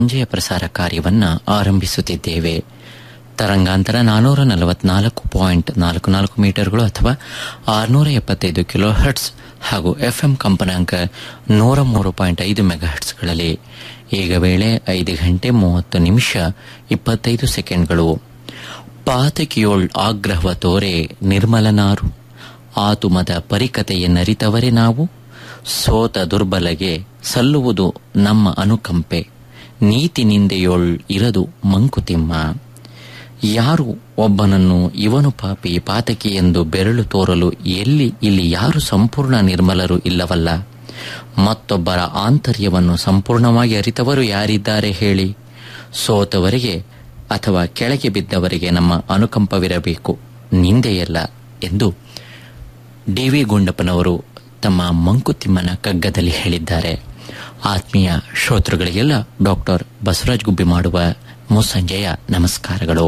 ಸಂಜೆಯ ಪ್ರಸಾರ ಕಾರ್ಯವನ್ನ ಆರಂಭಿಸುತ್ತಿದ್ದೇವೆ ತರಂಗಾಂತರ ನಾನೂರ ನಲವತ್ನಾಲ್ಕು ಪಾಯಿಂಟ್ ನಾಲ್ಕು ನಾಲ್ಕು ಮೀಟರ್ಗಳು ಅಥವಾ ಆರುನೂರ ಎಪ್ಪತ್ತೈದು ಕಿಲೋ ಹರ್ಟ್ಸ್ ಹಾಗೂ ಎಫ್ಎಂ ಕಂಪನಾಂಕ ನೂರ ಮೂರು ಪಾಯಿಂಟ್ ಐದು ಮೆಗಾಹರ್ಟ್ಸ್ಗಳಲ್ಲಿ ಈಗ ವೇಳೆ ಐದು ಗಂಟೆ ಮೂವತ್ತು ನಿಮಿಷ ಇಪ್ಪತ್ತೈದು ಸೆಕೆಂಡ್ಗಳು ಪಾತಕಿಯೋಳ್ ಆಗ್ರಹವ ತೋರೆ ನಿರ್ಮಲನಾರು ಆತುಮದ ಪರಿಕತೆಯನ್ನರಿತವರೇ ನಾವು ಸೋತ ದುರ್ಬಲಗೆ ಸಲ್ಲುವುದು ನಮ್ಮ ಅನುಕಂಪೆ ನೀತಿ ನಿಂದೆಯೊಳ್ ಇರದು ಮಂಕುತಿಮ್ಮ ಯಾರು ಒಬ್ಬನನ್ನು ಇವನು ಪಾಪಿ ಪಾತಕಿ ಎಂದು ಬೆರಳು ತೋರಲು ಎಲ್ಲಿ ಇಲ್ಲಿ ಯಾರು ಸಂಪೂರ್ಣ ನಿರ್ಮಲರು ಇಲ್ಲವಲ್ಲ ಮತ್ತೊಬ್ಬರ ಆಂತರ್ಯವನ್ನು ಸಂಪೂರ್ಣವಾಗಿ ಅರಿತವರು ಯಾರಿದ್ದಾರೆ ಹೇಳಿ ಸೋತವರಿಗೆ ಅಥವಾ ಕೆಳಗೆ ಬಿದ್ದವರಿಗೆ ನಮ್ಮ ಅನುಕಂಪವಿರಬೇಕು ನಿಂದೆಯಲ್ಲ ಎಂದು ಡಿ ವಿ ಗುಂಡಪ್ಪನವರು ತಮ್ಮ ಮಂಕುತಿಮ್ಮನ ಕಗ್ಗದಲ್ಲಿ ಹೇಳಿದ್ದಾರೆ ಆತ್ಮೀಯ ಶ್ರೋತೃಗಳಿಗೆಲ್ಲ ಡಾಕ್ಟರ್ ಬಸವರಾಜ್ ಗುಬ್ಬಿ ಮಾಡುವ ಮುಸ್ಸಂಜೆಯ ನಮಸ್ಕಾರಗಳು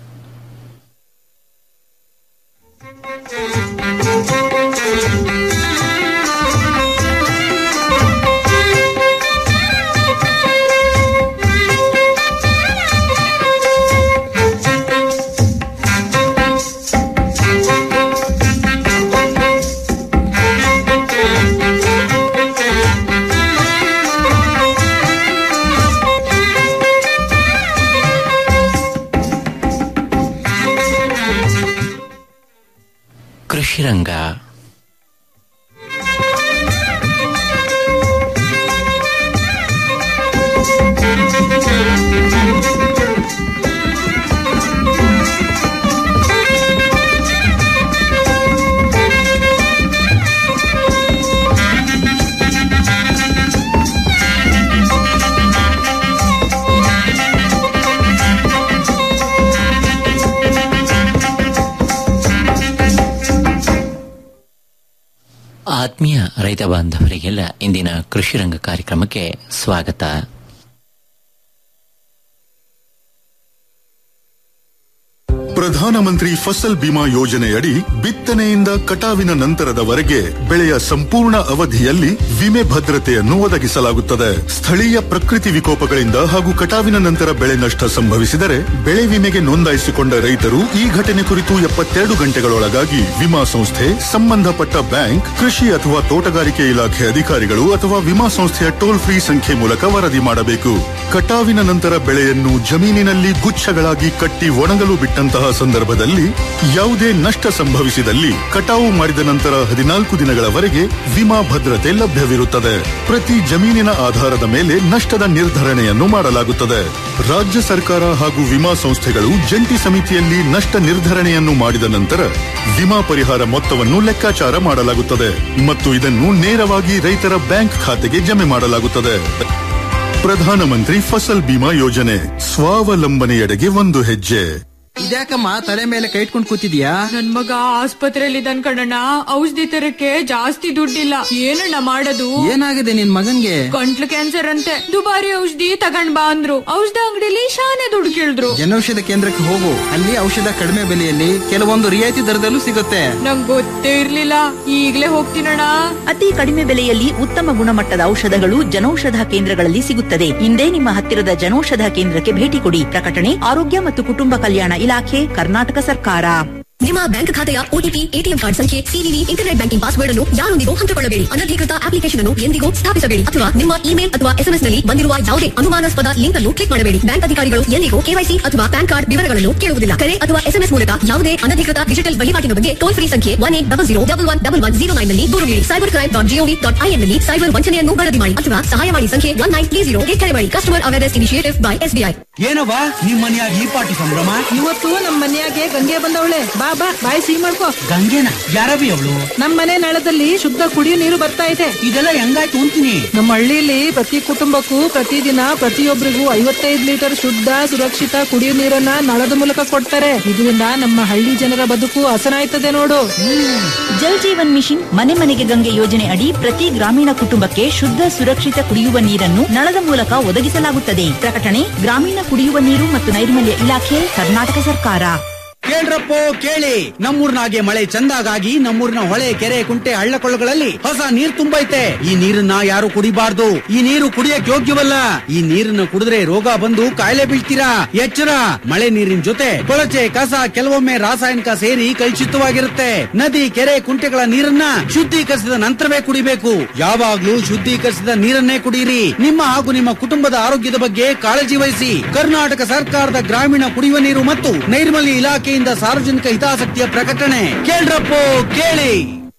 ಕೃಷಿರಂಗ ಆತ್ಮೀಯ ರೈತ ಬಾಂಧವರಿಗೆಲ್ಲ ಇಂದಿನ ಕೃಷಿ ರಂಗ ಕಾರ್ಯಕ್ರಮಕ್ಕೆ ಸ್ವಾಗತ ಪ್ರಧಾನಮಂತ್ರಿ ಫಸಲ್ ಬಿಮಾ ಯೋಜನೆಯಡಿ ಬಿತ್ತನೆಯಿಂದ ಕಟಾವಿನ ನಂತರದವರೆಗೆ ಬೆಳೆಯ ಸಂಪೂರ್ಣ ಅವಧಿಯಲ್ಲಿ ವಿಮೆ ಭದ್ರತೆಯನ್ನು ಒದಗಿಸಲಾಗುತ್ತದೆ ಸ್ಥಳೀಯ ಪ್ರಕೃತಿ ವಿಕೋಪಗಳಿಂದ ಹಾಗೂ ಕಟಾವಿನ ನಂತರ ಬೆಳೆ ನಷ್ಟ ಸಂಭವಿಸಿದರೆ ಬೆಳೆ ವಿಮೆಗೆ ನೋಂದಾಯಿಸಿಕೊಂಡ ರೈತರು ಈ ಘಟನೆ ಕುರಿತು ಎಪ್ಪತ್ತೆರಡು ಗಂಟೆಗಳೊಳಗಾಗಿ ವಿಮಾ ಸಂಸ್ಥೆ ಸಂಬಂಧಪಟ್ಟ ಬ್ಯಾಂಕ್ ಕೃಷಿ ಅಥವಾ ತೋಟಗಾರಿಕೆ ಇಲಾಖೆ ಅಧಿಕಾರಿಗಳು ಅಥವಾ ವಿಮಾ ಸಂಸ್ಥೆಯ ಟೋಲ್ ಫ್ರೀ ಸಂಖ್ಯೆ ಮೂಲಕ ವರದಿ ಮಾಡಬೇಕು ಕಟಾವಿನ ನಂತರ ಬೆಳೆಯನ್ನು ಜಮೀನಿನಲ್ಲಿ ಗುಚ್ಛಗಳಾಗಿ ಕಟ್ಟಿ ಒಣಗಲು ಬಿಟ್ಟಂತಹ ಸಂದರ್ಭದಲ್ಲಿ ಯಾವುದೇ ನಷ್ಟ ಸಂಭವಿಸಿದಲ್ಲಿ ಕಟಾವು ಮಾಡಿದ ನಂತರ ಹದಿನಾಲ್ಕು ದಿನಗಳವರೆಗೆ ವಿಮಾ ಭದ್ರತೆ ಲಭ್ಯವಿರುತ್ತದೆ ಪ್ರತಿ ಜಮೀನಿನ ಆಧಾರದ ಮೇಲೆ ನಷ್ಟದ ನಿರ್ಧರಣೆಯನ್ನು ಮಾಡಲಾಗುತ್ತದೆ ರಾಜ್ಯ ಸರ್ಕಾರ ಹಾಗೂ ವಿಮಾ ಸಂಸ್ಥೆಗಳು ಜಂಟಿ ಸಮಿತಿಯಲ್ಲಿ ನಷ್ಟ ನಿರ್ಧರಣೆಯನ್ನು ಮಾಡಿದ ನಂತರ ವಿಮಾ ಪರಿಹಾರ ಮೊತ್ತವನ್ನು ಲೆಕ್ಕಾಚಾರ ಮಾಡಲಾಗುತ್ತದೆ ಮತ್ತು ಇದನ್ನು ನೇರವಾಗಿ ರೈತರ ಬ್ಯಾಂಕ್ ಖಾತೆಗೆ ಜಮೆ ಮಾಡಲಾಗುತ್ತದೆ ಪ್ರಧಾನಮಂತ್ರಿ ಫಸಲ್ ಬಿಮಾ ಯೋಜನೆ ಸ್ವಾವಲಂಬನೆಯೆಡೆಗೆ ಒಂದು ಹೆಜ್ಜೆ ಇದ್ಯಾಕಮ್ಮ ತಲೆ ಮೇಲೆ ಕೈ ಇಟ್ಕೊಂಡು ಕೂತಿದ್ಯಾ ನನ್ ಮಗ ಆಸ್ಪತ್ರೆಯಲ್ಲಿ ಇದ್ದಾನ್ ಕಣಣ್ಣ ಔಷಧಿ ತರಕ್ಕೆ ಜಾಸ್ತಿ ದುಡ್ಡಿಲ್ಲ ಏನಣ್ಣ ಮಾಡೋದು ಏನಾಗಿದೆ ನಿನ್ ಮಗನ್ಗೆ ಗಂಟ್ಲು ಕ್ಯಾನ್ಸರ್ ಅಂತೆ ದುಬಾರಿ ಔಷಧಿ ತಗೊಂಡ್ ಬಾ ಅಂದ್ರು ಔಷಧ ಅಂಗಡಿಲಿ ಶಾನೆ ದುಡ್ಡು ಕೇಳಿದ್ರು ಜನೌಷಧ ಕೇಂದ್ರಕ್ಕೆ ಹೋಗು ಅಲ್ಲಿ ಔಷಧ ಕಡಿಮೆ ಬೆಲೆಯಲ್ಲಿ ಕೆಲವೊಂದು ರಿಯಾಯಿತಿ ದರದಲ್ಲೂ ಸಿಗುತ್ತೆ ನಂಗ್ ಗೊತ್ತೇ ಇರ್ಲಿಲ್ಲ ಈಗ್ಲೇ ಹೋಗ್ತೀನಣ್ಣ ಅತಿ ಕಡಿಮೆ ಬೆಲೆಯಲ್ಲಿ ಉತ್ತಮ ಗುಣಮಟ್ಟದ ಔಷಧಗಳು ಜನೌಷಧ ಕೇಂದ್ರಗಳಲ್ಲಿ ಸಿಗುತ್ತದೆ ಇಂದೇ ನಿಮ್ಮ ಹತ್ತಿರದ ಜನೌಷಧ ಕೇಂದ್ರಕ್ಕೆ ಭೇಟಿ ಕೊಡಿ ಪ್ರಕಟಣೆ ಆರೋಗ್ಯ ಮತ್ತು ಕುಟುಂಬ ಕಲ್ಯಾಣ ಇಲಾಖೆ ಕರ್ನಾಟಕ ಸರ್ಕಾರ ನಿಮ್ಮ ಬ್ಯಾಂಕ್ ಖಾತೆಯ ಓಟಿಪಿ ಎಟಿಎಂ ಕಾರ್ಡ್ ಸಂಖ್ಯೆ ಸಿವಿವಿ ಇಂಟರ್ನೆಟ್ ಬ್ಯಾಂಕಿಂಗ್ ಪಾಸ್ವರ್ಡ್ ಅನ್ನು ಯಾರೊಂದಿಗೂ ಹಂಚಿಕೊಳ್ಳಬೇಡಿ ಅನಧಿಕೃತ ಅಪ್ಲಿಕೇಶನ್ ಅನ್ನು ಎಂದಿಗೂ ಸ್ಥಾಪಿಸಬೇಡಿ ಅಥವಾ ನಿಮ್ಮ ಇಮೇಲ್ ಅಥವಾ ಎಸ್ಎಂಎಸ್ ನಲ್ಲಿ ಬಂದಿರುವ ಯಾವುದೇ ಅನುಮಾನಾಸ್ಪದ ಲಿಂಕ್ ಅನ್ನು ಕ್ಲಿಕ್ ಮಾಡಬೇಡಿ ಬ್ಯಾಂಕ್ ಅಧಿಕಾರಿಗಳು ಎಂದಿಗೂ ಕೆವೈಸಿ ಅಥವಾ ಪ್ಯಾನ್ ಕಾರ್ಡ್ ವಿವರಗಳನ್ನು ಕೇಳುವುದಿಲ್ಲ ಕರೆ ಅಥವಾ ಎಸ್ಎಂಎಸ್ ಮೂಲಕ ಯಾವುದೇ ಅನಧಿಕೃತ ಡಿಜಿಟಲ್ ವಹಿವಾಟಿನ ಬಗ್ಗೆ ಟೋಲ್ ಫ್ರೀ ಸಂಖ್ಯೆ one eight double zero double one double one zero nine ನಲ್ಲಿ ದೂರು ನೀಡಿ cyber crime dot G O V dot I N ನಲ್ಲಿ ಸೈಬರ್ ವಂಚನೆಯನ್ನು ವರದಿ ಮಾಡಿ ಅಥವಾ ಸಹಾಯವಾಣಿ ಸಂಖ್ಯೆ ಒನ್ ನೈನ್ ತ್ರೀ ಜೀರೋ ಕರೆ ಮಾಡಿ customer awareness initiative by SBI ಏನವ್ವ ನಿಮ್ ಮನ್ಯಾಗ ಈ ಪಾಟಿ ಸಂಭ್ರಮ ಇವತ್ತು ನಮ್ ಮನ್ಯಾಗೆ ಗಂಗೆ ಬಂದವಳೆ ಬಾ ಬಾ ಬಾಯಿ ಸಿಹಿ ಮಾಡ್ಕೋ ಗಂಗೆನ ಯಾರವಿ ಅವಳು ನಮ್ ಮನೆ ನಳದಲ್ಲಿ ಶುದ್ಧ ಕುಡಿಯೋ ನೀರು ಬರ್ತಾ ಇದೆ ಇದೆಲ್ಲ ಹೆಂಗಾಯ್ತು ಅಂತೀನಿ ನಮ್ಮ ಹಳ್ಳಿಲಿ ಪ್ರತಿ ಕುಟುಂಬಕ್ಕೂ ಪ್ರತಿದಿನ ಪ್ರತಿಯೊಬ್ಬರಿಗೂ ಐವತ್ತೈದು ಲೀಟರ್ ಶುದ್ಧ ಸುರಕ್ಷಿತ ಕುಡಿಯೋ ನೀರನ್ನ ನಳದ ಮೂಲಕ ಕೊಡ್ತಾರೆ ಇದರಿಂದ ನಮ್ಮ ಹಳ್ಳಿ ಜನರ ಬದುಕು ಹಸನಾಯ್ತದೆ ನೋಡು ಜಲ್ ಜೀವನ್ ಮಿಷನ್ ಮನೆ ಮನೆಗೆ ಗಂಗೆ ಯೋಜನೆ ಅಡಿ ಪ್ರತಿ ಗ್ರಾಮೀಣ ಕುಟುಂಬಕ್ಕೆ ಶುದ್ಧ ಸುರಕ್ಷಿತ ಕುಡಿಯುವ ನೀರನ್ನು ನಳದ ಮೂಲಕ ಒದಗಿಸಲಾಗುತ್ತದೆ ಪ್ರಕಟಣೆ ಗ್ರಾಮೀಣ ಕುಡಿಯುವ ನೀರು ಮತ್ತು ನೈರ್ಮಲ್ಯ ಇಲಾಖೆ ಕರ್ನಾಟಕ ಸರ್ಕಾರ ಕೇಳ್ರಪ್ಪೋ ಕೇಳಿ ನಮ್ಮೂರ್ನಾಗೆ ಮಳೆ ಚಂದಾಗಾಗಿ ನಮ್ಮೂರಿನ ಹೊಳೆ ಕೆರೆ ಕುಂಟೆ ಹಳ್ಳ ಕೊಳ್ಳಗಳಲ್ಲಿ ಹೊಸ ನೀರ್ ತುಂಬೈತೆ ಈ ನೀರನ್ನ ಯಾರು ಕುಡಿಬಾರ್ದು ಈ ನೀರು ಕುಡಿಯಕ್ ಯೋಗ್ಯವಲ್ಲ ಈ ನೀರನ್ನ ಕುಡಿದ್ರೆ ರೋಗ ಬಂದು ಕಾಯಿಲೆ ಬೀಳ್ತೀರಾ ಎಚ್ಚರ ಮಳೆ ನೀರಿನ ಜೊತೆ ಕೊಳಚೆ ಕಸ ಕೆಲವೊಮ್ಮೆ ರಾಸಾಯನಿಕ ಸೇರಿ ಕಲುಷಿತವಾಗಿರುತ್ತೆ ನದಿ ಕೆರೆ ಕುಂಟೆಗಳ ನೀರನ್ನ ಶುದ್ಧೀಕರಿಸಿದ ನಂತರವೇ ಕುಡಿಬೇಕು ಯಾವಾಗ್ಲೂ ಶುದ್ಧೀಕರಿಸಿದ ನೀರನ್ನೇ ಕುಡಿಯಿರಿ ನಿಮ್ಮ ಹಾಗೂ ನಿಮ್ಮ ಕುಟುಂಬದ ಆರೋಗ್ಯದ ಬಗ್ಗೆ ಕಾಳಜಿ ವಹಿಸಿ ಕರ್ನಾಟಕ ಸರ್ಕಾರದ ಗ್ರಾಮೀಣ ಕುಡಿಯುವ ನೀರು ಮತ್ತು ನೈರ್ಮಲ್ಯ ಇಲಾಖೆಯಿಂದ ಸಾರ್ವಜನಿಕ ಹಿತಾಸಕ್ತಿಯ ಪ್ರಕಟಣೆ ಕೇಳ್ರಪ್ಪೋ ಕೇಳಿ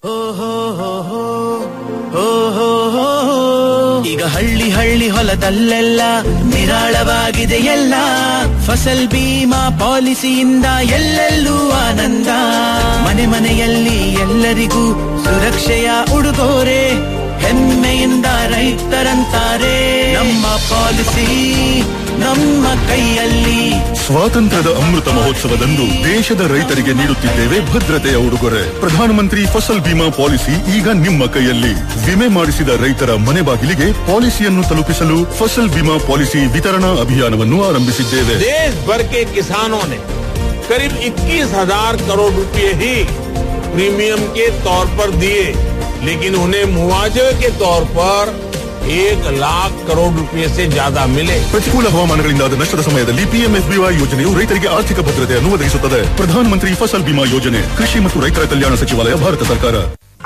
ಈಗ ಹಳ್ಳಿ ಹಳ್ಳಿ ಹೊಲದಲ್ಲೆಲ್ಲ ನಿರಾಳವಾಗಿದೆ ಎಲ್ಲ ಫಸಲ್ ಬೀಮಾ ಪಾಲಿಸಿಯಿಂದ ಎಲ್ಲೆಲ್ಲೂ ಆನಂದ ಮನೆ ಮನೆಯಲ್ಲಿ ಎಲ್ಲರಿಗೂ ಸುರಕ್ಷೆಯ ಉಡುಗೊರೆ ಹೆಮ್ಮೆಯಿಂದ ರೈತರಂತಾರೆ ನಮ್ಮ ಪಾಲಿಸಿ ನಮ್ಮ ಕೈಯಲ್ಲಿ ಸ್ವಾತಂತ್ರ್ಯದ ಅಮೃತ ಮಹೋತ್ಸವದಂದು ದೇಶದ ರೈತರಿಗೆ ನೀಡುತ್ತಿದ್ದೇವೆ ಭದ್ರತೆಯ ಉಡುಗೊರೆ ಪ್ರಧಾನಮಂತ್ರಿ ಫಸಲ್ ಬಿಮಾ ಪಾಲಿಸಿ ಈಗ ನಿಮ್ಮ ಕೈಯಲ್ಲಿ ವಿಮೆ ಮಾಡಿಸಿದ ರೈತರ ಮನೆ ಬಾಗಿಲಿಗೆ ಪಾಲಿಸಿಯನ್ನು ತಲುಪಿಸಲು ಫಸಲ್ ಬಿಮಾ ಪಾಲಿಸಿ ವಿತರಣಾ ಅಭಿಯಾನವನ್ನು ಆರಂಭಿಸಿದ್ದೇವೆ देश भर के किसानों ने करीब 21,000 करोड़ रुपए ही प्रीमियम के तौर पर दिए लेकिन उन्हें मुआवजे के तौर पर एक लाख करोड़ रुपए से ज्यादा मिले ಪ್ರತಿಕೂಲ ಹವಾಮಾನಗಳಿಂದಾದ ನಷ್ಟದ ಸಮಯದಲ್ಲಿ ಪಿಎಂಎಫ್ಬಿವೈ ಯೋಜನೆಯು ರೈತರಿಗೆ ಆರ್ಥಿಕ ಭದ್ರತೆಯನ್ನು ಒದಗಿಸುತ್ತದೆ ಪ್ರಧಾನಮಂತ್ರಿ ಫಸಲ್ ಬಿಮಾ ಯೋಜನೆ ಕೃಷಿ ಮತ್ತು ರೈತರ ಕಲ್ಯಾಣ ಸಚಿವಾಲಯ ಭಾರತ ಸರ್ಕಾರ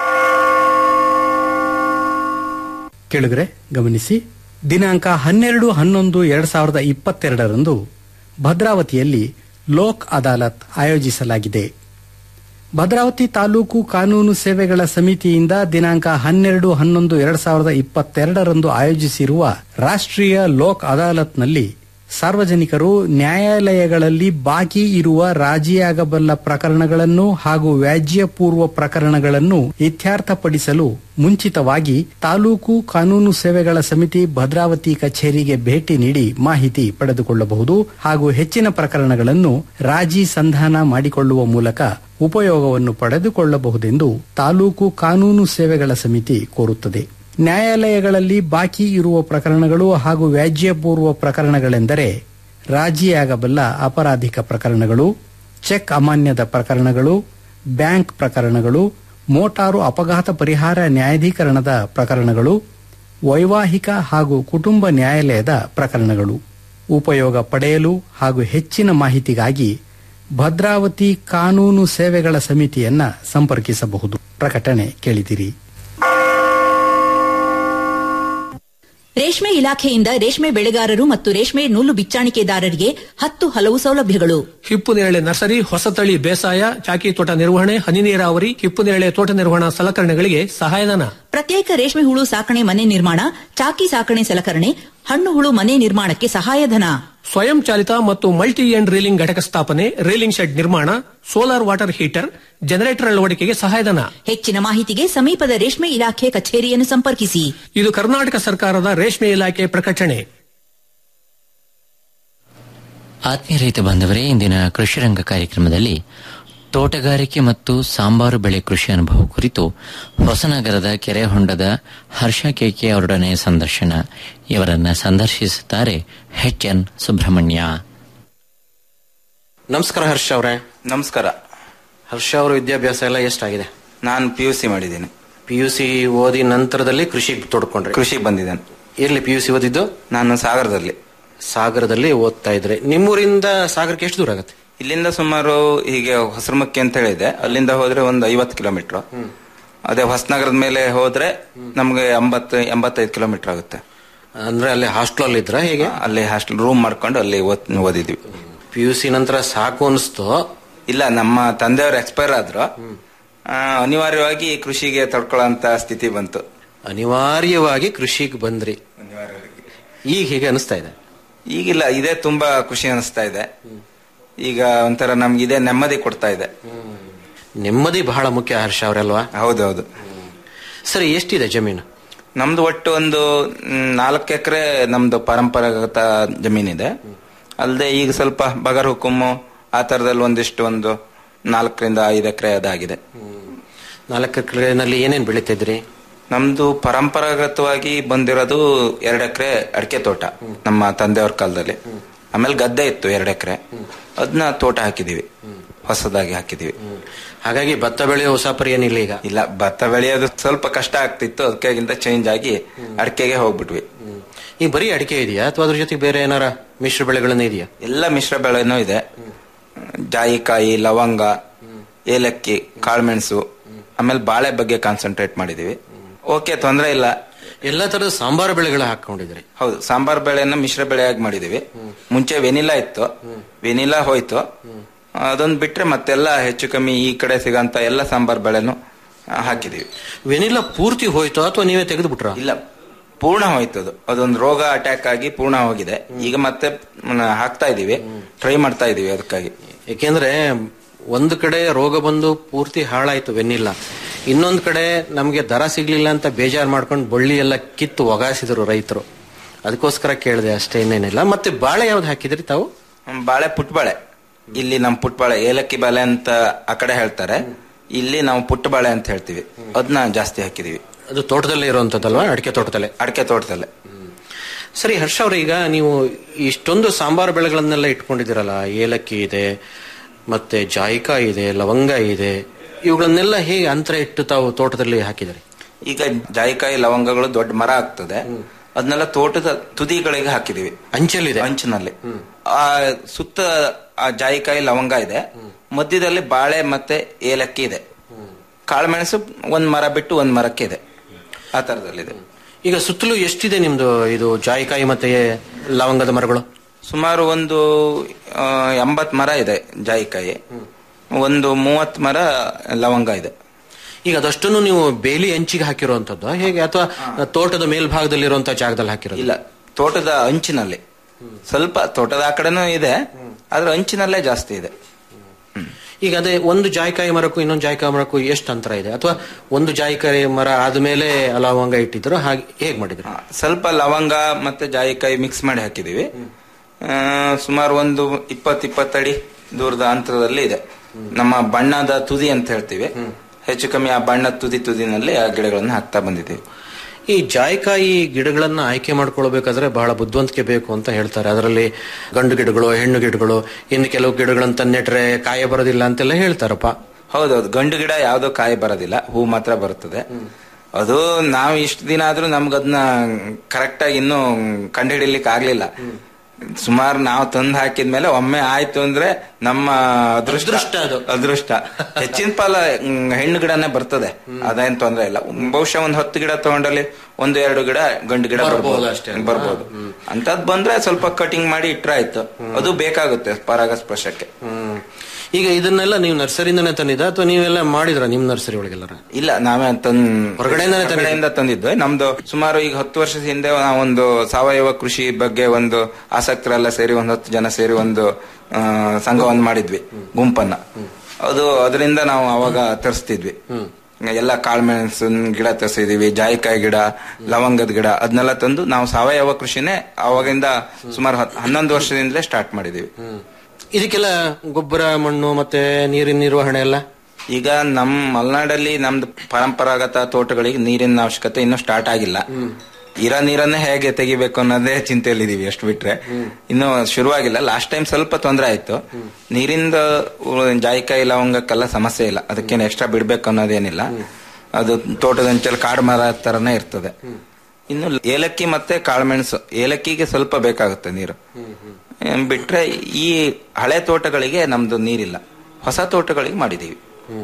ಕೇಳುಗರೆ ಗಮನಿಸಿ ದಿನಾಂಕ ಹನ್ನೆರಡು ಹನ್ನೊಂದು ಎರಡ್ ಸಾವಿರದ ಇಪ್ಪತ್ತೆರಡರಂದು ಭದ್ರಾವತಿಯಲ್ಲಿ ಲೋಕ್ ಅದಾಲತ್ ಆಯೋಜಿಸಲಾಗಿದೆ ಭದ್ರಾವತಿ ತಾಲೂಕು ಕಾನೂನು ಸೇವೆಗಳ ಸಮಿತಿಯಿಂದ ದಿನಾಂಕ ಹನ್ನೆರಡು ಹನ್ನೊಂದು ಎರಡ್ ಸಾವಿರದ ಇಪ್ಪತ್ತೆರಡರಂದು ಆಯೋಜಿಸಿರುವ ರಾಷ್ಟ್ರೀಯ ಲೋಕ್ ಅದಾಲತ್ನಲ್ಲಿ ಸಾರ್ವಜನಿಕರು ನ್ಯಾಯಾಲಯಗಳಲ್ಲಿ ಬಾಕಿ ಇರುವ ರಾಜಿಯಾಗಬಲ್ಲ ಪ್ರಕರಣಗಳನ್ನು ಹಾಗೂ ವ್ಯಾಜ್ಯ ಪೂರ್ವ ಪ್ರಕರಣಗಳನ್ನು ಇತ್ಯರ್ಥಪಡಿಸಲು ಮುಂಚಿತವಾಗಿ ತಾಲೂಕು ಕಾನೂನು ಸೇವೆಗಳ ಸಮಿತಿ ಭದ್ರಾವತಿ ಕಚೇರಿಗೆ ಭೇಟಿ ನೀಡಿ ಮಾಹಿತಿ ಪಡೆದುಕೊಳ್ಳಬಹುದು ಹಾಗೂ ಹೆಚ್ಚಿನ ಪ್ರಕರಣಗಳನ್ನು ರಾಜಿ ಸಂಧಾನ ಮಾಡಿಕೊಳ್ಳುವ ಮೂಲಕ ಉಪಯೋಗವನ್ನು ಪಡೆದುಕೊಳ್ಳಬಹುದೆಂದು ತಾಲೂಕು ಕಾನೂನು ಸೇವೆಗಳ ಸಮಿತಿ ಕೋರುತ್ತದೆ ನ್ಯಾಯಾಲಯಗಳಲ್ಲಿ ಬಾಕಿ ಇರುವ ಪ್ರಕರಣಗಳು ಹಾಗೂ ವ್ಯಾಜ್ಯಪೂರ್ವ ಪ್ರಕರಣಗಳೆಂದರೆ ರಾಜಿಯಾಗಬಲ್ಲ ಅಪರಾಧಿಕ ಪ್ರಕರಣಗಳು ಚೆಕ್ ಅಮಾನ್ಯದ ಪ್ರಕರಣಗಳು ಬ್ಯಾಂಕ್ ಪ್ರಕರಣಗಳು ಮೋಟಾರು ಅಪಘಾತ ಪರಿಹಾರ ನ್ಯಾಯಾಧೀಕರಣದ ಪ್ರಕರಣಗಳು ವೈವಾಹಿಕ ಹಾಗೂ ಕುಟುಂಬ ನ್ಯಾಯಾಲಯದ ಪ್ರಕರಣಗಳು ಉಪಯೋಗ ಪಡೆಯಲು ಹಾಗೂ ಹೆಚ್ಚಿನ ಮಾಹಿತಿಗಾಗಿ ಭದ್ರಾವತಿ ಕಾನೂನು ಸೇವೆಗಳ ಸಮಿತಿಯನ್ನ ಸಂಪರ್ಕಿಸಬಹುದು ಪ್ರಕಟಣೆ ಕೇಳಿದಿರಿ ರೇಷ್ಮೆ ಇಲಾಖೆಯಿಂದ ರೇಷ್ಮೆ ಬೆಳೆಗಾರರು ಮತ್ತು ರೇಷ್ಮೆ ನೂಲು ಬಿಚ್ಚಾಣಿಕೆದಾರರಿಗೆ ಹತ್ತು ಹಲವು ಸೌಲಭ್ಯಗಳು ಹಿಪ್ಪು ನೇರಳೆ ನರ್ಸರಿ ಹೊಸತಳಿ ಬೇಸಾಯ ಚಾಕಿ ತೋಟ ನಿರ್ವಹಣೆ ಹನಿ ನೀರಾವರಿ ಹಿಪ್ಪು ನೇರಳೆ ತೋಟ ನಿರ್ವಹಣಾ ಸಲಕರಣೆಗಳಿಗೆ ಸಹಾಯಧನ ಪ್ರತ್ಯೇಕ ರೇಷ್ಮೆ ಹುಳು ಸಾಕಣೆ ಮನೆ ನಿರ್ಮಾಣ ಚಾಕಿ ಸಾಕಣೆ ಸಲಕರಣೆ ಹಣ್ಣು ಹುಳು ಮನೆ ನಿರ್ಮಾಣಕ್ಕೆ ಸಹಾಯಧನ ಸ್ವಯಂ ಚಾಲಿತ ಮತ್ತು ಮಲ್ಟಿ ಎಂಡ್ ರೀಲಿಂಗ್ ಘಟಕ ಸ್ಥಾಪನೆ ರೀಲಿಂಗ್ ಶೆಡ್ ನಿರ್ಮಾಣ ಸೋಲಾರ್ ವಾಟರ್ ಹೀಟರ್ ಜನರೇಟರ್ ಅಳವಡಿಕೆಗೆ ಸಹಾಯಧನ ಹೆಚ್ಚಿನ ಮಾಹಿತಿಗೆ ಸಮೀಪದ ರೇಷ್ಮೆ ಇಲಾಖೆ ಕಚೇರಿಯನ್ನು ಸಂಪರ್ಕಿಸಿ ಇದು ಕರ್ನಾಟಕ ಸರ್ಕಾರದ ರೇಷ್ಮೆ ಇಲಾಖೆ ಪ್ರಕಟಣೆ ಆತ್ಮೀಯ ರೈತ ಬಾಂಧವರೇ ಇಂದಿನ ಕೃಷಿರಂಗ ಕಾರ್ಯಕ್ರಮದಲ್ಲಿ ತೋಟಗಾರಿಕೆ ಮತ್ತು ಸಾಂಬಾರು ಬೆಳೆ ಕೃಷಿ ಅನುಭವ ಕುರಿತು ಹೊಸನಗರದ ಕೆರೆಹೊಂಡದ ಹರ್ಷ ಕೆಕೆ ಅವರೊಡನೆ ಸಂದರ್ಶನ ಇವರನ್ನ ಸಂದರ್ಶಿಸುತ್ತಾರೆ ಎಚ್ ಎನ್ ಸುಬ್ರಹ್ಮಣ್ಯ ನಮಸ್ಕಾರ ಹರ್ಷ ಅವರೇ ನಮಸ್ಕಾರ ಹರ್ಷ ಅವರ ವಿದ್ಯಾಭ್ಯಾಸ ಎಲ್ಲ ಎಷ್ಟಾಗಿದೆ ನಾನು ಪಿ ಯು ಸಿ ಮಾಡಿದ್ದೀನಿ ಪಿ ಯು ಸಿ ಓದಿ ನಂತರದಲ್ಲಿ ಕೃಷಿಗೆ ತೊಡ್ಕೊಂಡ್ರೆ ಕೃಷಿಗೆ ಬಂದಿದ್ದೇನೆ ಎಲ್ಲಿ ಪಿ ಯು ಸಿ ಓದಿದ್ದು ನಾನು ಸಾಗರದಲ್ಲಿ ಸಾಗರದಲ್ಲಿ ಓದ್ತಾ ಇದ್ರೆ ನಿಮ್ಮೂರಿಂದ ಸಾಗರಕ್ಕೆ ಎಷ್ಟು ದೂರ ಆಗುತ್ತೆ ಇಲ್ಲಿಂದ ಸುಮಾರು ಹೀಗೆ ಹೊಸರಮಕ್ಕಿ ಅಂತ ಹೇಳಿದೆ ಅಲ್ಲಿಂದ ಹೋದ್ರೆ ಒಂದು ಐವತ್ತು ಕಿಲೋಮೀಟರ್ ಅದೇ ಹೊಸನಗರದ ಮೇಲೆ ಹೋದ್ರೆ ನಮ್ಗೆ ಎಂಬತ್ತು ಎಂಬತ್ತೈದು ಕಿಲೋಮೀಟರ್ ಆಗುತ್ತೆ ಅಂದ್ರೆ ಅಲ್ಲಿ ಹಾಸ್ಟೆಲ್ ಇದ್ರ ಹೇಗೆ ಅಲ್ಲಿ ಹಾಸ್ಟೆಲ್ ರೂಮ್ ಮಾಡ್ಕೊಂಡು ಅಲ್ಲಿ ಓದ್- ಓದಿದ್ವಿ ಪಿ ಯು ಸಿ ನಂತರ ಸಾಕು ಅನಿಸ್ತು ಇಲ್ಲ ನಮ್ಮ ತಂದೆಯವರು ಎಕ್ಸ್ಪೈರ್ ಆದ್ರು ಆ, ಅನಿವಾರ್ಯವಾಗಿ ಕೃಷಿಗೆ ತಡ್ಕೊಳ್ಳೋಂತ ಸ್ಥಿತಿ ಬಂತು ಅನಿವಾರ್ಯವಾಗಿ ಕೃಷಿಗೆ ಬಂದ್ರಿ ಈಗ ಹೇಗೆ ಅನಿಸ್ತಾ ಇದೆ ಈಗಿಲ್ಲ ಇದೇ ತುಂಬಾ ಖುಷಿ ಅನಿಸ್ತಾ ಇದೆ ಈಗ ಒಂಥರ ನಮ್ಗೆ ಇದೇ ನೆಮ್ಮದಿ ಕೊಡ್ತಾ ಇದೆ ನೆಮ್ಮದಿ ಬಹಳ ಮುಖ್ಯ ಹರ್ಷ ಅವರಲ್ವಾ ಹೌದೌದು ಸರಿ ಎಷ್ಟಿದೆ ಜಮೀನು ನಮ್ದು ಒಟ್ಟು ಒಂದು ಮ್, ನಾಲ್ಕು ಎಕರೆ ನಮ್ದು ಪರಂಪರಾಗತ ಜಮೀನಿದೆ ಅಲ್ಲದೆ ಈಗ ಸ್ವಲ್ಪ ಬಗರ್ ಹುಕುಮ್ಮು ಆ ತರದಲ್ಲಿ ಒಂದಿಷ್ಟು ಒಂದು ನಾಲ್ಕರಿಂದ ಐದು ಎಕರೆ ಅದಾಗಿದೆ ನಾಲ್ಕು ಎಕರೆನಲ್ಲಿ ಏನೇನ್ ಬೆಳಿತಾ ಇದ್ರಿ ನಮ್ದು ಪರಂಪರಾಗತವಾಗಿ ಬಂದಿರೋದು ಎರಡು ಎಕರೆ ಅಡಿಕೆ ತೋಟ ನಮ್ಮ ತಂದೆಯವ್ರ ಕಾಲದಲ್ಲಿ ಆಮೇಲೆ ಗದ್ದೆ ಇತ್ತು ಎರಡು ಎಕರೆ ಅದನ್ನ ತೋಟ ಹಾಕಿದೀವಿ ಹೊಸದಾಗಿ ಹಾಕಿದೀವಿ ಹಾಗಾಗಿ ಭತ್ತ ಬೆಳೆಯೋ ಹೊಸ ಪರಿ ಏನಿಲ್ಲ ಈಗ ಇಲ್ಲ ಭತ್ತ ಬೆಳೆಯೋದು ಸ್ವಲ್ಪ ಕಷ್ಟ ಆಗ್ತಿತ್ತು ಅದಕ್ಕಾಗಿಂತ ಚೇಂಜ್ ಆಗಿ ಅಡಿಕೆಗೆ ಹೋಗ್ಬಿಟ್ವಿ ಈಗ ಬರೀ ಅಡಿಕೆ ಇದೆಯಾ ಅಥವಾ ಅದ್ರ ಜೊತೆಗೆ ಬೇರೆ ಏನಾರ ಮಿಶ್ರ ಬೆಳೆಗಳನ್ನ ಇದೆಯಾ ಎಲ್ಲ ಮಿಶ್ರ ಬೆಳೆನೂ ಇದೆ ಜಾಯಿಕಾಯಿ ಲವಂಗ ಏಲಕ್ಕಿ ಕಾಳುಮೆಣಸು ಆಮೇಲೆ ಬಾಳೆ ಬಗ್ಗೆ ಕಾನ್ಸಂಟ್ರೇಟ್ ಮಾಡಿದೀವಿ ಓಕೆ ತೊಂದರೆ ಇಲ್ಲ ಎಲ್ಲಾ ತರದ ಸಾಂಬಾರು ಬೆಳೆಗಳ ಹಾಕೊಂಡಿದ್ರಿ ಹೌದು ಸಾಂಬಾರ್ ಬೆಳೆಯನ್ನ ಮಿಶ್ರ ಬೆಳೆಯಾಗಿ ಮಾಡಿದೀವಿ ಮುಂಚೆ ವೆನಿಲಾ ಇತ್ತು ವೆನಿಲಾ ಹೋಯ್ತು ಅದೊಂದು ಬಿಟ್ರೆ ಮತ್ತೆಲ್ಲ ಹೆಚ್ಚು ಕಮ್ಮಿ ಈ ಕಡೆ ಸಿಗಂತ ಎಲ್ಲ ಸಾಂಬಾರ್ ಬೆಳೆನು ಆ, ಹಾಕಿದೀವಿ ವೆನಿಲಾ ಪೂರ್ತಿ ಹೋಯ್ತು ಅಥವಾ ನೀವೇ ತೆಗೆದು ಬಿಟ್ರ ಇಲ್ಲ ಪೂರ್ಣ ಹೋಯ್ತು ಅದು ಅದೊಂದು ರೋಗ ಅಟ್ಯಾಕ್ ಆಗಿ ಪೂರ್ಣ ಹೋಗಿದೆ ಈಗ ಮತ್ತೆ ಮ್, ಹಾಕ್ತಾ ಇದೀವಿ ಟ್ರೈ ಮಾಡ್ತಾ ಇದೀವಿ ಅದಕ್ಕಾಗಿ ಏಕೆಂದ್ರೆ ಒಂದು ಕಡೆ ರೋಗ ಬಂದು ಪೂರ್ತಿ ಹಾಳಾಯ್ತು ವೆನ್ನಿಲ್ಲ ಇನ್ನೊಂದು ಕಡೆ ನಮಗೆ ದರ ಸಿಗ್ಲಿಲ್ಲ ಅಂತ ಬೇಜಾರು ಮಾಡ್ಕೊಂಡು ಬಳ್ಳಿ ಎಲ್ಲ ಕಿತ್ತು ಒಗಾಸಿದ್ರು ರೈತರು ಅದಕ್ಕೋಸ್ಕರ ಕೇಳಿದೆ ಅಷ್ಟೇ ಇನ್ನೇನಿಲ್ಲ ಮತ್ತೆ ಬಾಳೆ ಯಾವ್ದು ಹಾಕಿದ್ರಿ ತಾವು ಹ್ಮ್, ಬಾಳೆ ಪುಟ್ಬಾಳೆ ಇಲ್ಲಿ ನಮ್ ಪುಟ್ಬಾಳೆ ಏಲಕ್ಕಿ ಬಾಳೆ ಅಂತ ಆ ಕಡೆ ಹೇಳ್ತಾರೆ ಇಲ್ಲಿ ನಾವು ಪುಟ್ಟ ಬಾಳೆ ಅಂತ ಹೇಳ್ತೀವಿ ಅದನ್ನ ಜಾಸ್ತಿ ಹಾಕಿದೀವಿ ಅದು ತೋಟದಲ್ಲೇ ಇರುವಂತದ್ದಲ್ವಾ ಅಡಿಕೆ ತೋಟದಲ್ಲೇ ಅಡಿಕೆ ತೋಟದಲ್ಲೇ ಸರಿ ಹರ್ಷ ಅವ್ರೆ ಈಗ ನೀವು ಇಷ್ಟೊಂದು ಸಾಂಬಾರು ಬೆಳೆಗಳನ್ನೆಲ್ಲ ಇಟ್ಕೊಂಡಿದ್ದೀರಲ್ಲ ಏಲಕ್ಕಿ ಇದೆ ಮತ್ತೆ ಜಾಯಿಕಾಯಿ ಇದೆ ಲವಂಗ ಇದೆ ಇವುಗಳನ್ನೆಲ್ಲ ಹೇಗೆ ಅಂತರ ಇಟ್ಟು ತಾವು ತೋಟದಲ್ಲಿ ಹಾಕಿದ್ರಿ ಈಗ ಜಾಯಿಕಾಯಿ ಲವಂಗಗಳು ದೊಡ್ಡ ಮರ ಆಗ್ತದೆ ಅದನ್ನೆಲ್ಲ ತೋಟದ ತುದಿಗಳಿಗೆ ಹಾಕಿದೀವಿ ಅಂಚಲ್ಲಿದೆ ಅಂಚಿನಲ್ಲಿ ಆ ಸುತ್ತ ಆ ಜಾಯಿಕಾಯಿ ಲವಂಗ ಇದೆ ಮಧ್ಯದಲ್ಲಿ ಬಾಳೆ ಮತ್ತೆ ಏಲಕ್ಕಿ ಇದೆ ಕಾಳುಮೆಣಸು ಒಂದ್ ಮರ ಬಿಟ್ಟು ಒಂದ್ ಮರಕ್ಕೆ ಇದೆ ಆ ತರದಲ್ಲಿದೆ ಈಗ ಸುತ್ತಲೂ ಎಷ್ಟಿದೆ ನಿಮ್ದು ಇದು ಜಾಯಿಕಾಯಿ ಮತ್ತೆ ಲವಂಗದ ಮರಗಳು ಸುಮಾರು ಒಂದು ಆ, ಎಂಬತ್ ಮರ ಇದೆ ಜಾಯಿಕಾಯಿ ಒಂದು ಮೂವತ್ ಮರ ಲವಂಗ ಇದೆ ಈಗ ಅದಷ್ಟನ್ನು ನೀವು ಬೇಲಿ ಅಂಚಿಗೆ ಹಾಕಿರುವಂತದ್ದು ಹೇಗೆ ಅಥವಾ ತೋಟದ ಮೇಲ್ಭಾಗದಲ್ಲಿರುವಂತಹ ಜಾಗದಲ್ಲಿ ಹಾಕಿರೋದು ಇಲ್ಲ ತೋಟದ ಅಂಚಿನಲ್ಲಿ ಸ್ವಲ್ಪ ತೋಟದ ಆ ಕಡೆನೂ ಇದೆ ಆದ್ರೆ ಅಂಚಿನಲ್ಲೇ ಜಾಸ್ತಿ ಇದೆ ಈಗ ಅದೇ ಒಂದು ಜಾಯಿಕಾಯಿ ಮರಕ್ಕೂ ಇನ್ನೊಂದು ಜಾಯಿಕಾಯಿ ಮರಕ್ಕೂ ಎಷ್ಟು ಅಂತರ ಇದೆ ಅಥವಾ ಒಂದು ಜಾಯಿಕಾಯಿ ಮರ ಆದ್ಮೇಲೆ ಲವಂಗ ಇಟ್ಟಿದ್ರು ಹಾಗೆ ಹೇಗ್ ಮಾಡಿದ್ರು ಸ್ವಲ್ಪ ಲವಂಗ ಮತ್ತೆ ಜಾಯಿಕಾಯಿ ಮಿಕ್ಸ್ ಮಾಡಿ ಹಾಕಿದೀವಿ ಆ, ಸುಮಾರು ಒಂದು ಇಪ್ಪತ್ ಇಪ್ಪತ್ತಡಿ ದೂರದ ಅಂತರದಲ್ಲಿ ಇದೆ ನಮ್ಮ ಬಣ್ಣದ ತುದಿ ಅಂತ ಹೇಳ್ತೀವಿ ಹೆಚ್ಚು ಕಮ್ಮಿ ಆ ಬಣ್ಣದ ತುದಿ ತುದಿನಲ್ಲಿ ಆ ಗಿಡಗಳನ್ನು ಹಾಕ್ತಾ ಬಂದಿದ್ದೀವಿ ಈ ಜಾಯಿಕಾಯಿ ಗಿಡಗಳನ್ನ ಆಯ್ಕೆ ಮಾಡ್ಕೊಳ್ಬೇಕಾದ್ರೆ ಬಹಳ ಬುದ್ಧಿವಂತಿಕೆ ಬೇಕು ಅಂತ ಹೇಳ್ತಾರೆ ಅದರಲ್ಲಿ ಗಂಡು ಗಿಡಗಳು ಹೆಣ್ಣು ಗಿಡಗಳು ಇನ್ನು ಕೆಲವು ಗಿಡಗಳನ್ನ ತಂದಿಟ್ರೆ ಕಾಯ ಬರೋದಿಲ್ಲ ಅಂತೆಲ್ಲ ಹೇಳ್ತಾರಪ್ಪ ಹೌದೌದು ಗಂಡು ಗಿಡ ಯಾವ್ದೋ ಕಾಯಿ ಬರೋದಿಲ್ಲ ಹೂ ಮಾತ್ರ ಬರುತ್ತದೆ ಅದು ನಾವು ಇಷ್ಟು ದಿನ ಆದ್ರೂ ನಮ್ಗದನ್ನ ಕರೆಕ್ಟ್ ಆಗಿ ಇನ್ನೂ ಕಂಡುಹಿಡಿಲಿಕ್ಕೆ ಆಗ್ಲಿಲ್ಲ ಸುಮಾರು ನಾವು ತಂದು ಹಾಕಿದ್ಮೇಲೆ ಒಮ್ಮೆ ಆಯ್ತು ಅಂದ್ರೆ ನಮ್ಮ ಅದೃಷ್ಟ ಅದೃಷ್ಟ ಹೆಚ್ಚಿನ ಪಾಲ ಮ್, ಹೆಣ್ಣು ಗಿಡನೇ ಬರ್ತದೆ ಅದೇನ್ ತೊಂದ್ರೆ ಇಲ್ಲ ಬಹುಶಃ ಒಂದ್ ಹತ್ತು ಗಿಡ ತಗೊಂಡಲ್ಲಿ ಒಂದು ಎರಡು ಗಿಡ ಗಂಡು ಗಿಡ ಬರ್ಬೋದು ಬರ್ಬೋದು ಅಷ್ಟೇ. ಬರ್ಬೋದು ಅಂತದ್ ಬಂದ್ರೆ ಸ್ವಲ್ಪ ಕಟಿಂಗ್ ಮಾಡಿ ಇಟ್ರೆ ಆಯ್ತು ಅದು ಬೇಕಾಗುತ್ತೆ ಪರಾಗಸ್ಪರ್ಶಕ್ಕೆ ಈಗ ಇದನ್ನೆಲ್ಲ ನೀವು ನರ್ಸರಿಯಿಂದನೇ ತಂದಿದ್ದ ಅಥವಾ ನೀವೆಲ್ಲ ಮಾಡಿದ್ರ ನಿಮ್ ನರ್ಸರಿ ಒಳಗೆಲ್ಲರ ಇಲ್ಲ ನಾವೇ ತಂದ್ ಹೊರಗಡೆಯಿಂದನೇ ತಂದಿದ್ದು? ಹೊರಗಡೆಯಿಂದ ತಂದಿದ್ವಿ ನಮ್ದು ಸುಮಾರು ಈಗ ಹತ್ತು ವರ್ಷದ ಹಿಂದೆ ನಾವೊಂದು ಸಾವಯವ ಕೃಷಿ ಬಗ್ಗೆ ಒಂದು ಆಸಕ್ತರೆಲ್ಲ ಸೇರಿ ಒಂದು ಹತ್ತು ಜನ ಸೇರಿ ಒಂದು ಆ, ಸಂಘವನ್ನು ಮಾಡಿದ್ವಿ ಗುಂಪನ್ನ ಅದು ಅದರಿಂದ ನಾವು ಅವಾಗ ತರಿಸ್ತಿದ್ವಿ ಎಲ್ಲ ಕಾಳುಮೆಣಸಿನ ಗಿಡ ತರಿಸಿದೀವಿ ಜಾಯಿಕಾಯಿ ಗಿಡ ಲವಂಗದ ಗಿಡ ಅದನ್ನೆಲ್ಲ ತಂದು ನಾವು ಸಾವಯವ ಕೃಷಿನೇ ಅವಾಗಿಂದ ಸುಮಾರು ಹತ್- ಹನ್ನೊಂದು ವರ್ಷದಿಂದಲೇ ಸ್ಟಾರ್ಟ್ ಮಾಡಿದೀವಿ ಇದಕ್ಕೆಲ್ಲ ಗೊಬ್ಬರ ಮಣ್ಣು ಮತ್ತೆ ನೀರಿನ ನಿರ್ವಹಣೆ ಎಲ್ಲ ಈಗ ನಮ್ ಮಲೆನಾಡಲ್ಲಿ ನಮ್ದು ಪರಂಪರಾಗತ ತೋಟಗಳಿಗೆ ನೀರಿನ ಅವಶ್ಯಕತೆ ಇನ್ನೂ ಸ್ಟಾರ್ಟ್ ಆಗಿಲ್ಲ ಇರೋ ನೀರನ್ನೇ ಹೇಗೆ ತೆಗಿಬೇಕು ಅನ್ನೋದೇ ಚಿಂತೆಯಲ್ಲಿದ್ದೀವಿ ಅಷ್ಟು ಬಿಟ್ರೆ ಇನ್ನು ಶುರುವಾಗಿಲ್ಲ ಲಾಸ್ಟ್ ಟೈಮ್ ಸ್ವಲ್ಪ ತೊಂದರೆ ಆಯ್ತು ನೀರಿಂದ ಉ- ಜಾಯಿಕಾಯಿ ಲವಂಗಕ್ಕೆಲ್ಲ ಸಮಸ್ಯೆ ಇಲ್ಲ ಅದಕ್ಕೇನು ಎಕ್ಸ್ಟ್ರಾ ಬಿಡ್ಬೇಕು ಅನ್ನೋದೇನಿಲ್ಲ ಅದು ತೋಟದ ಅಂಚಲ್ಲಿ ಕಾಡು ಮರ ತರನೇ ಇರ್ತದೆ ಇನ್ನು ಏಲಕ್ಕಿ ಮತ್ತೆ ಕಾಳುಮೆಣಸು ಏಲಕ್ಕಿಗೆ ಸ್ವಲ್ಪ ಬೇಕಾಗುತ್ತೆ ನೀರು ಏನ್ ಬಿಟ್ರೆ ಈ ಹಳೆ ತೋಟಗಳಿಗೆ ನಮ್ದು ನೀರಿಲ್ಲ ಹೊಸ ತೋಟಗಳಿಗೆ ಮಾಡಿದೀವಿ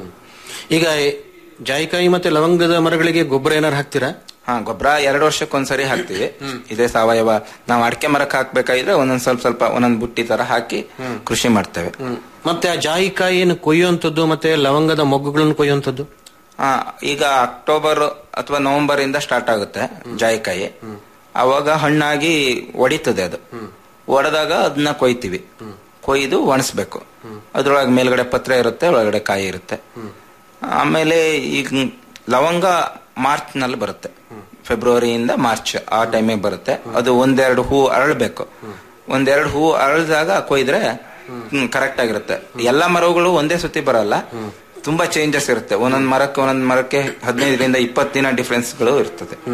ಈಗ ಜಾಯಿಕಾಯಿ ಮತ್ತೆ ಲವಂಗದ ಮರಗಳಿಗೆ ಗೊಬ್ಬರ ಏನಾರು ಹಾಕ್ತೀರಾ ಹಾ ಗೊಬ್ಬರ ಎರಡು ವರ್ಷಕ್ಕೊಂದ್ಸರಿ ಹಾಕ್ತಿವಿ ಇದೇ ಸಾವಯವ ನಾವು ಅಡಿಕೆ ಮರಕ್ಕೆ ಹಾಕ್ಬೇಕಾಗಿದ್ರೆ ಒಂದೊಂದ್ ಸ್ವಲ್ಪ ಸ್ವಲ್ಪ ಒಂದೊಂದ್ ಬುಟ್ಟಿ ತರ ಹಾಕಿ ಕೃಷಿ ಮಾಡ್ತೇವೆ ಮತ್ತೆ ಆ ಜಾಯಿಕಾಯಿಯನ್ನು ಕೊಯ್ಯುವಂಥದ್ದು ಮತ್ತೆ ಲವಂಗದ ಮೊಗ್ಗುಗಳನ್ನು ಕೊಯ್ಯುವಂಥದ್ದು ಆ, ಈಗ ಅಕ್ಟೋಬರ್ ಅಥವಾ ನವೆಂಬರ್ ಇಂದ ಸ್ಟಾರ್ಟ್ ಆಗುತ್ತೆ ಜಾಯಿಕಾಯಿ ಅವಾಗ ಹಣ್ಣಾಗಿ ಒಡಿತದೆ ಅದು ಒಡೆದಾಗ ಅದನ್ನ ಕೊಯ್ತೀವಿ ಕೊಯ್ದು ಒಣಸ್ಬೇಕು ಅದ್ರೊಳಗೆ ಮೇಲ್ಗಡೆ ಪತ್ರೆ ಇರುತ್ತೆ ಒಳಗಡೆ ಕಾಯಿ ಇರುತ್ತೆ ಆಮೇಲೆ ಈಗ ಲವಂಗ ಮಾರ್ಚ್ ನಲ್ಲಿ ಬರುತ್ತೆ ಫೆಬ್ರವರಿಯಿಂದ ಮಾರ್ಚ್ ಆ ಟೈಮಿಗೆ ಬರುತ್ತೆ ಅದು ಒಂದೆರಡು ಹೂ ಅರಳಬೇಕು ಒಂದೆರಡು ಹೂ ಅರಳಿದಾಗ ಕೊಯ್ದ್ರೆ ಕರೆಕ್ಟ್ ಆಗಿರುತ್ತೆ ಎಲ್ಲಾ ಮರಗಳು ಒಂದೇ ಸುತ್ತಿ ಬರಲ್ಲ ತುಂಬಾ ಚೇಂಜಸ್ ಇರುತ್ತೆ ಒಂದೊಂದ್ ಮರಕ್ಕೆ ಒಂದೊಂದ್ ಮರಕ್ಕೆ ಹದಿನೈದರಿಂದ ಇಪ್ಪತ್ತು ದಿನ ಡಿಫ್ರೆನ್ಸ್ ಗಳು ಇರ್ತದೆ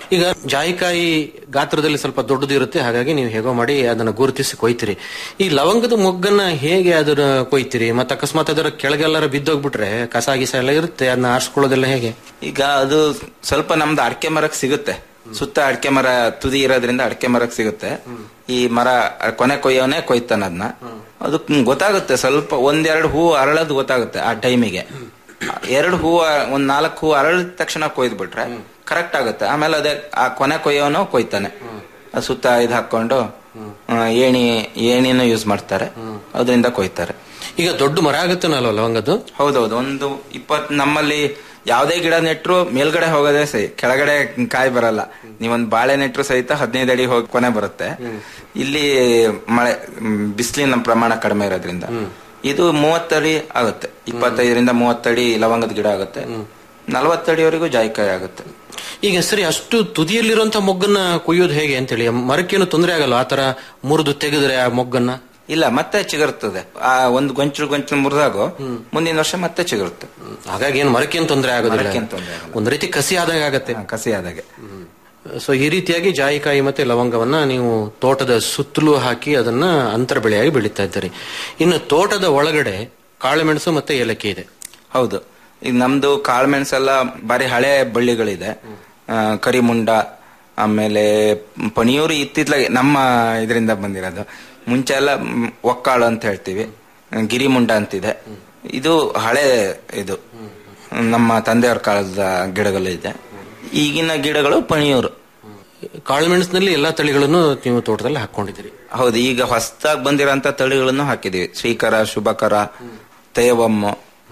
ಈಗ ಜಾಯಿಕಾಯಿ ಗಾತ್ರದಲ್ಲಿ ಸ್ವಲ್ಪ ದೊಡ್ಡದು ಇರುತ್ತೆ ಹಾಗಾಗಿ ನೀವು ಹೇಗೋ ಮಾಡಿ ಅದನ್ನ ಗುರುತಿಸಿ ಕೊಯ್ತೀರಿ ಈ ಲವಂಗದ ಮೊಗ್ಗನ್ನ ಹೇಗೆ ಅದನ್ನ ಕೊಯ್ತೀರಿ ಮತ್ತೆ ಅಕಸ್ಮಾತ್ ಅದರ ಕೆಳಗೆಲ್ಲರ ಬಿದ್ದೋಗ್ಬಿಟ್ರೆ ಕಸ ಗಿಸ ಎಲ್ಲ ಇರುತ್ತೆ ಅದನ್ನ ಆರಿಸ್ಕೊಳ್ಳೋದೆಲ್ಲ ಹೇಗೆ ಈಗ ಅದು ಸ್ವಲ್ಪ ನಮ್ದು ಅಡಕೆ ಮರಕ್ ಸಿಗುತ್ತೆ ಸುತ್ತ ಅಡಕೆ ಮರ ತುದಿ ಇರೋದ್ರಿಂದ ಅಡಕೆ ಮರಕ್ ಸಿಗುತ್ತೆ ಈ ಮರ ಕೊನೆ ಕೊಯ್ಯೋನೆ ಕೊಯ್ತಾನ ಅದನ್ನ ಅದು ಗೊತ್ತಾಗುತ್ತೆ ಸ್ವಲ್ಪ ಒಂದೆರಡು ಹೂ ಅರಳದ್ ಗೊತ್ತಾಗುತ್ತೆ ಆ ಟೈಮಿಗೆ ಎರಡು ಹೂವು ಒಂದ್ ನಾಲ್ಕು ಹೂ ಅರಳಿದ ತಕ್ಷಣ ಕೊಯ್ದು ಬಿಟ್ರೆ ಕರೆಕ್ಟ್ ಆಗುತ್ತೆ ಆಮೇಲೆ ಅದೇ ಆ ಕೊನೆ ಕೊಯ್ಯೋನು ಕೊಯ್ತಾನೆ ಆ ಸುತ್ತ ಇದು ಹಾಕೊಂಡು ಆ, ಏಣಿ ಏಣಿನೂ ಯೂಸ್ ಮಾಡ್ತಾರೆ ಅದರಿಂದ ಕೊಯ್ತಾರೆ ಈಗ ದೊಡ್ಡ ಮರ ಆಗುತ್ತನಲ್ವ ಲವಂಗದ್ದು ಹೌದೌದು ಒಂದು ಇಪ್ಪತ್ ನಮ್ಮಲ್ಲಿ ಯಾವ್ದೇ ಗಿಡ ನೆಟ್ರು ಮೇಲ್ಗಡೆ ಹೋಗೋದೇ ಸೈ ಕೆಳಗಡೆ ಕಾಯಿ ಬರಲ್ಲ ನೀವೊಂದ್ ಬಾಳೆ ನೆಟ್ರು ಸಹಿತ ಹದಿನೈದು ಅಡಿ ಹೋಗಿ ಕೊನೆ ಬರುತ್ತೆ ಇಲ್ಲಿ ಮಳೆ ಬಿಸಿಲಿನ ಪ್ರಮಾಣ ಕಡಿಮೆ ಇರೋದ್ರಿಂದ ಇದು ಮೂವತ್ತಡಿ ಆಗುತ್ತೆ ಇಪ್ಪತ್ತೈದರಿಂದ ಮೂವತ್ತಡಿ ಲವಂಗದ ಗಿಡ ಆಗುತ್ತೆ ನಲವತ್ತಡಿವರೆಗೂ ಜಾಯಿಕಾಯಿ ಆಗುತ್ತೆ ಈಗ ಸರಿ ಅಷ್ಟು ತುದಿಯಲ್ಲಿರುವಂತ ಮೊಗ್ಗನ್ನ ಕೊಯ್ಯೋದು ಹೇಗೆ ಅಂತೇಳಿ ಮರಕ್ಕೇನು ತೊಂದರೆ ಆಗಲ್ಲ ಆತರ ಮುರಿದು ತೆಗೆದ್ರೆ ಆ ಮೊಗ್ಗನ್ನ ಇಲ್ಲ ಮತ್ತೆ ಚಿಗುರುತ್ತದೆ ಆ ಒಂದು ಗೊಂಚಲು ಗೊಂಚಲು ಮುರಿದಾಗೋ ಮುಂದಿನ ವರ್ಷ ಮತ್ತೆ ಚಿಗುರುತ್ತೆ ಹಾಗಾಗಿ ಏನು ಮರಕ್ಕೇನು ತೊಂದರೆ ಆಗೋದಿಲ್ಲ ಮರಕ್ಕೇನ್ ತೊಂದ್ರೆ ಆಗಲ್ಲ. ಒಂದ್ ರೀತಿ ಕಸಿ ಆದಾಗ ಆಗತ್ತೆ ಕಸಿ ಆದಾಗೆ ಸೊ ಈ ರೀತಿಯಾಗಿ ಜಾಯಿಕಾಯಿ ಮತ್ತೆ ಲವಂಗವನ್ನ ನೀವು ತೋಟದ ಸುತ್ತಲೂ ಹಾಕಿ ಅದನ್ನ ಅಂತರ ಬೆಳೆಯಾಗಿ ಬೆಳೀತಾ ಇದ್ದೀರಿ ಇನ್ನು ತೋಟದ ಒಳಗಡೆ ಕಾಳುಮೆಣಸು ಮತ್ತೆ ಏಲಕ್ಕಿ ಇದೆ ಹೌದು ಈಗ ನಮ್ದು ಕಾಳುಮೆಣಸೆಲ್ಲ ಬಾರಿ ಹಳೆ ಬಳ್ಳಿಗಳಿದೆ ಆ, ಕರಿಮುಂಡ ಆಮೇಲೆ ಪಣಿಯೂರು ಇತ್ತಿತ್ಲಾಗೆ ನಮ್ಮ ಇದರಿಂದ ಬಂದಿರೋದು ಮುಂಚೆ ಎಲ್ಲ ಮ್, ಒಕ್ಕಾಳು ಅಂತ ಹೇಳ್ತೀವಿ ಗಿರಿಮುಂಡ ಅಂತಿದೆ ಇದು ಹಳೆ ಇದು ನಮ್ಮ ತಂದೆಯವ್ರ ಕಾಲದ ಗಿಡಗಳು ಇದೆ ಈಗಿನ ಗಿಡಗಳು ಪಣಿಯೂರು ಕಾಳುಮೆಣಸಿನಲ್ಲಿ ಎಲ್ಲಾ ತಳಿಗಳನ್ನು ನೀವು ತೋಟದಲ್ಲಿ ಹಾಕೊಂಡಿದ್ದೀರಿ ಹೌದು ಈಗ ಹೊಸದಾಗಿ ಬಂದಿರೋಂತ ತಳಿಗಳನ್ನು ಹಾಕಿದೀವಿ ಶ್ರೀಕರ ಶುಭಕರ ತೇವಮ್ಮ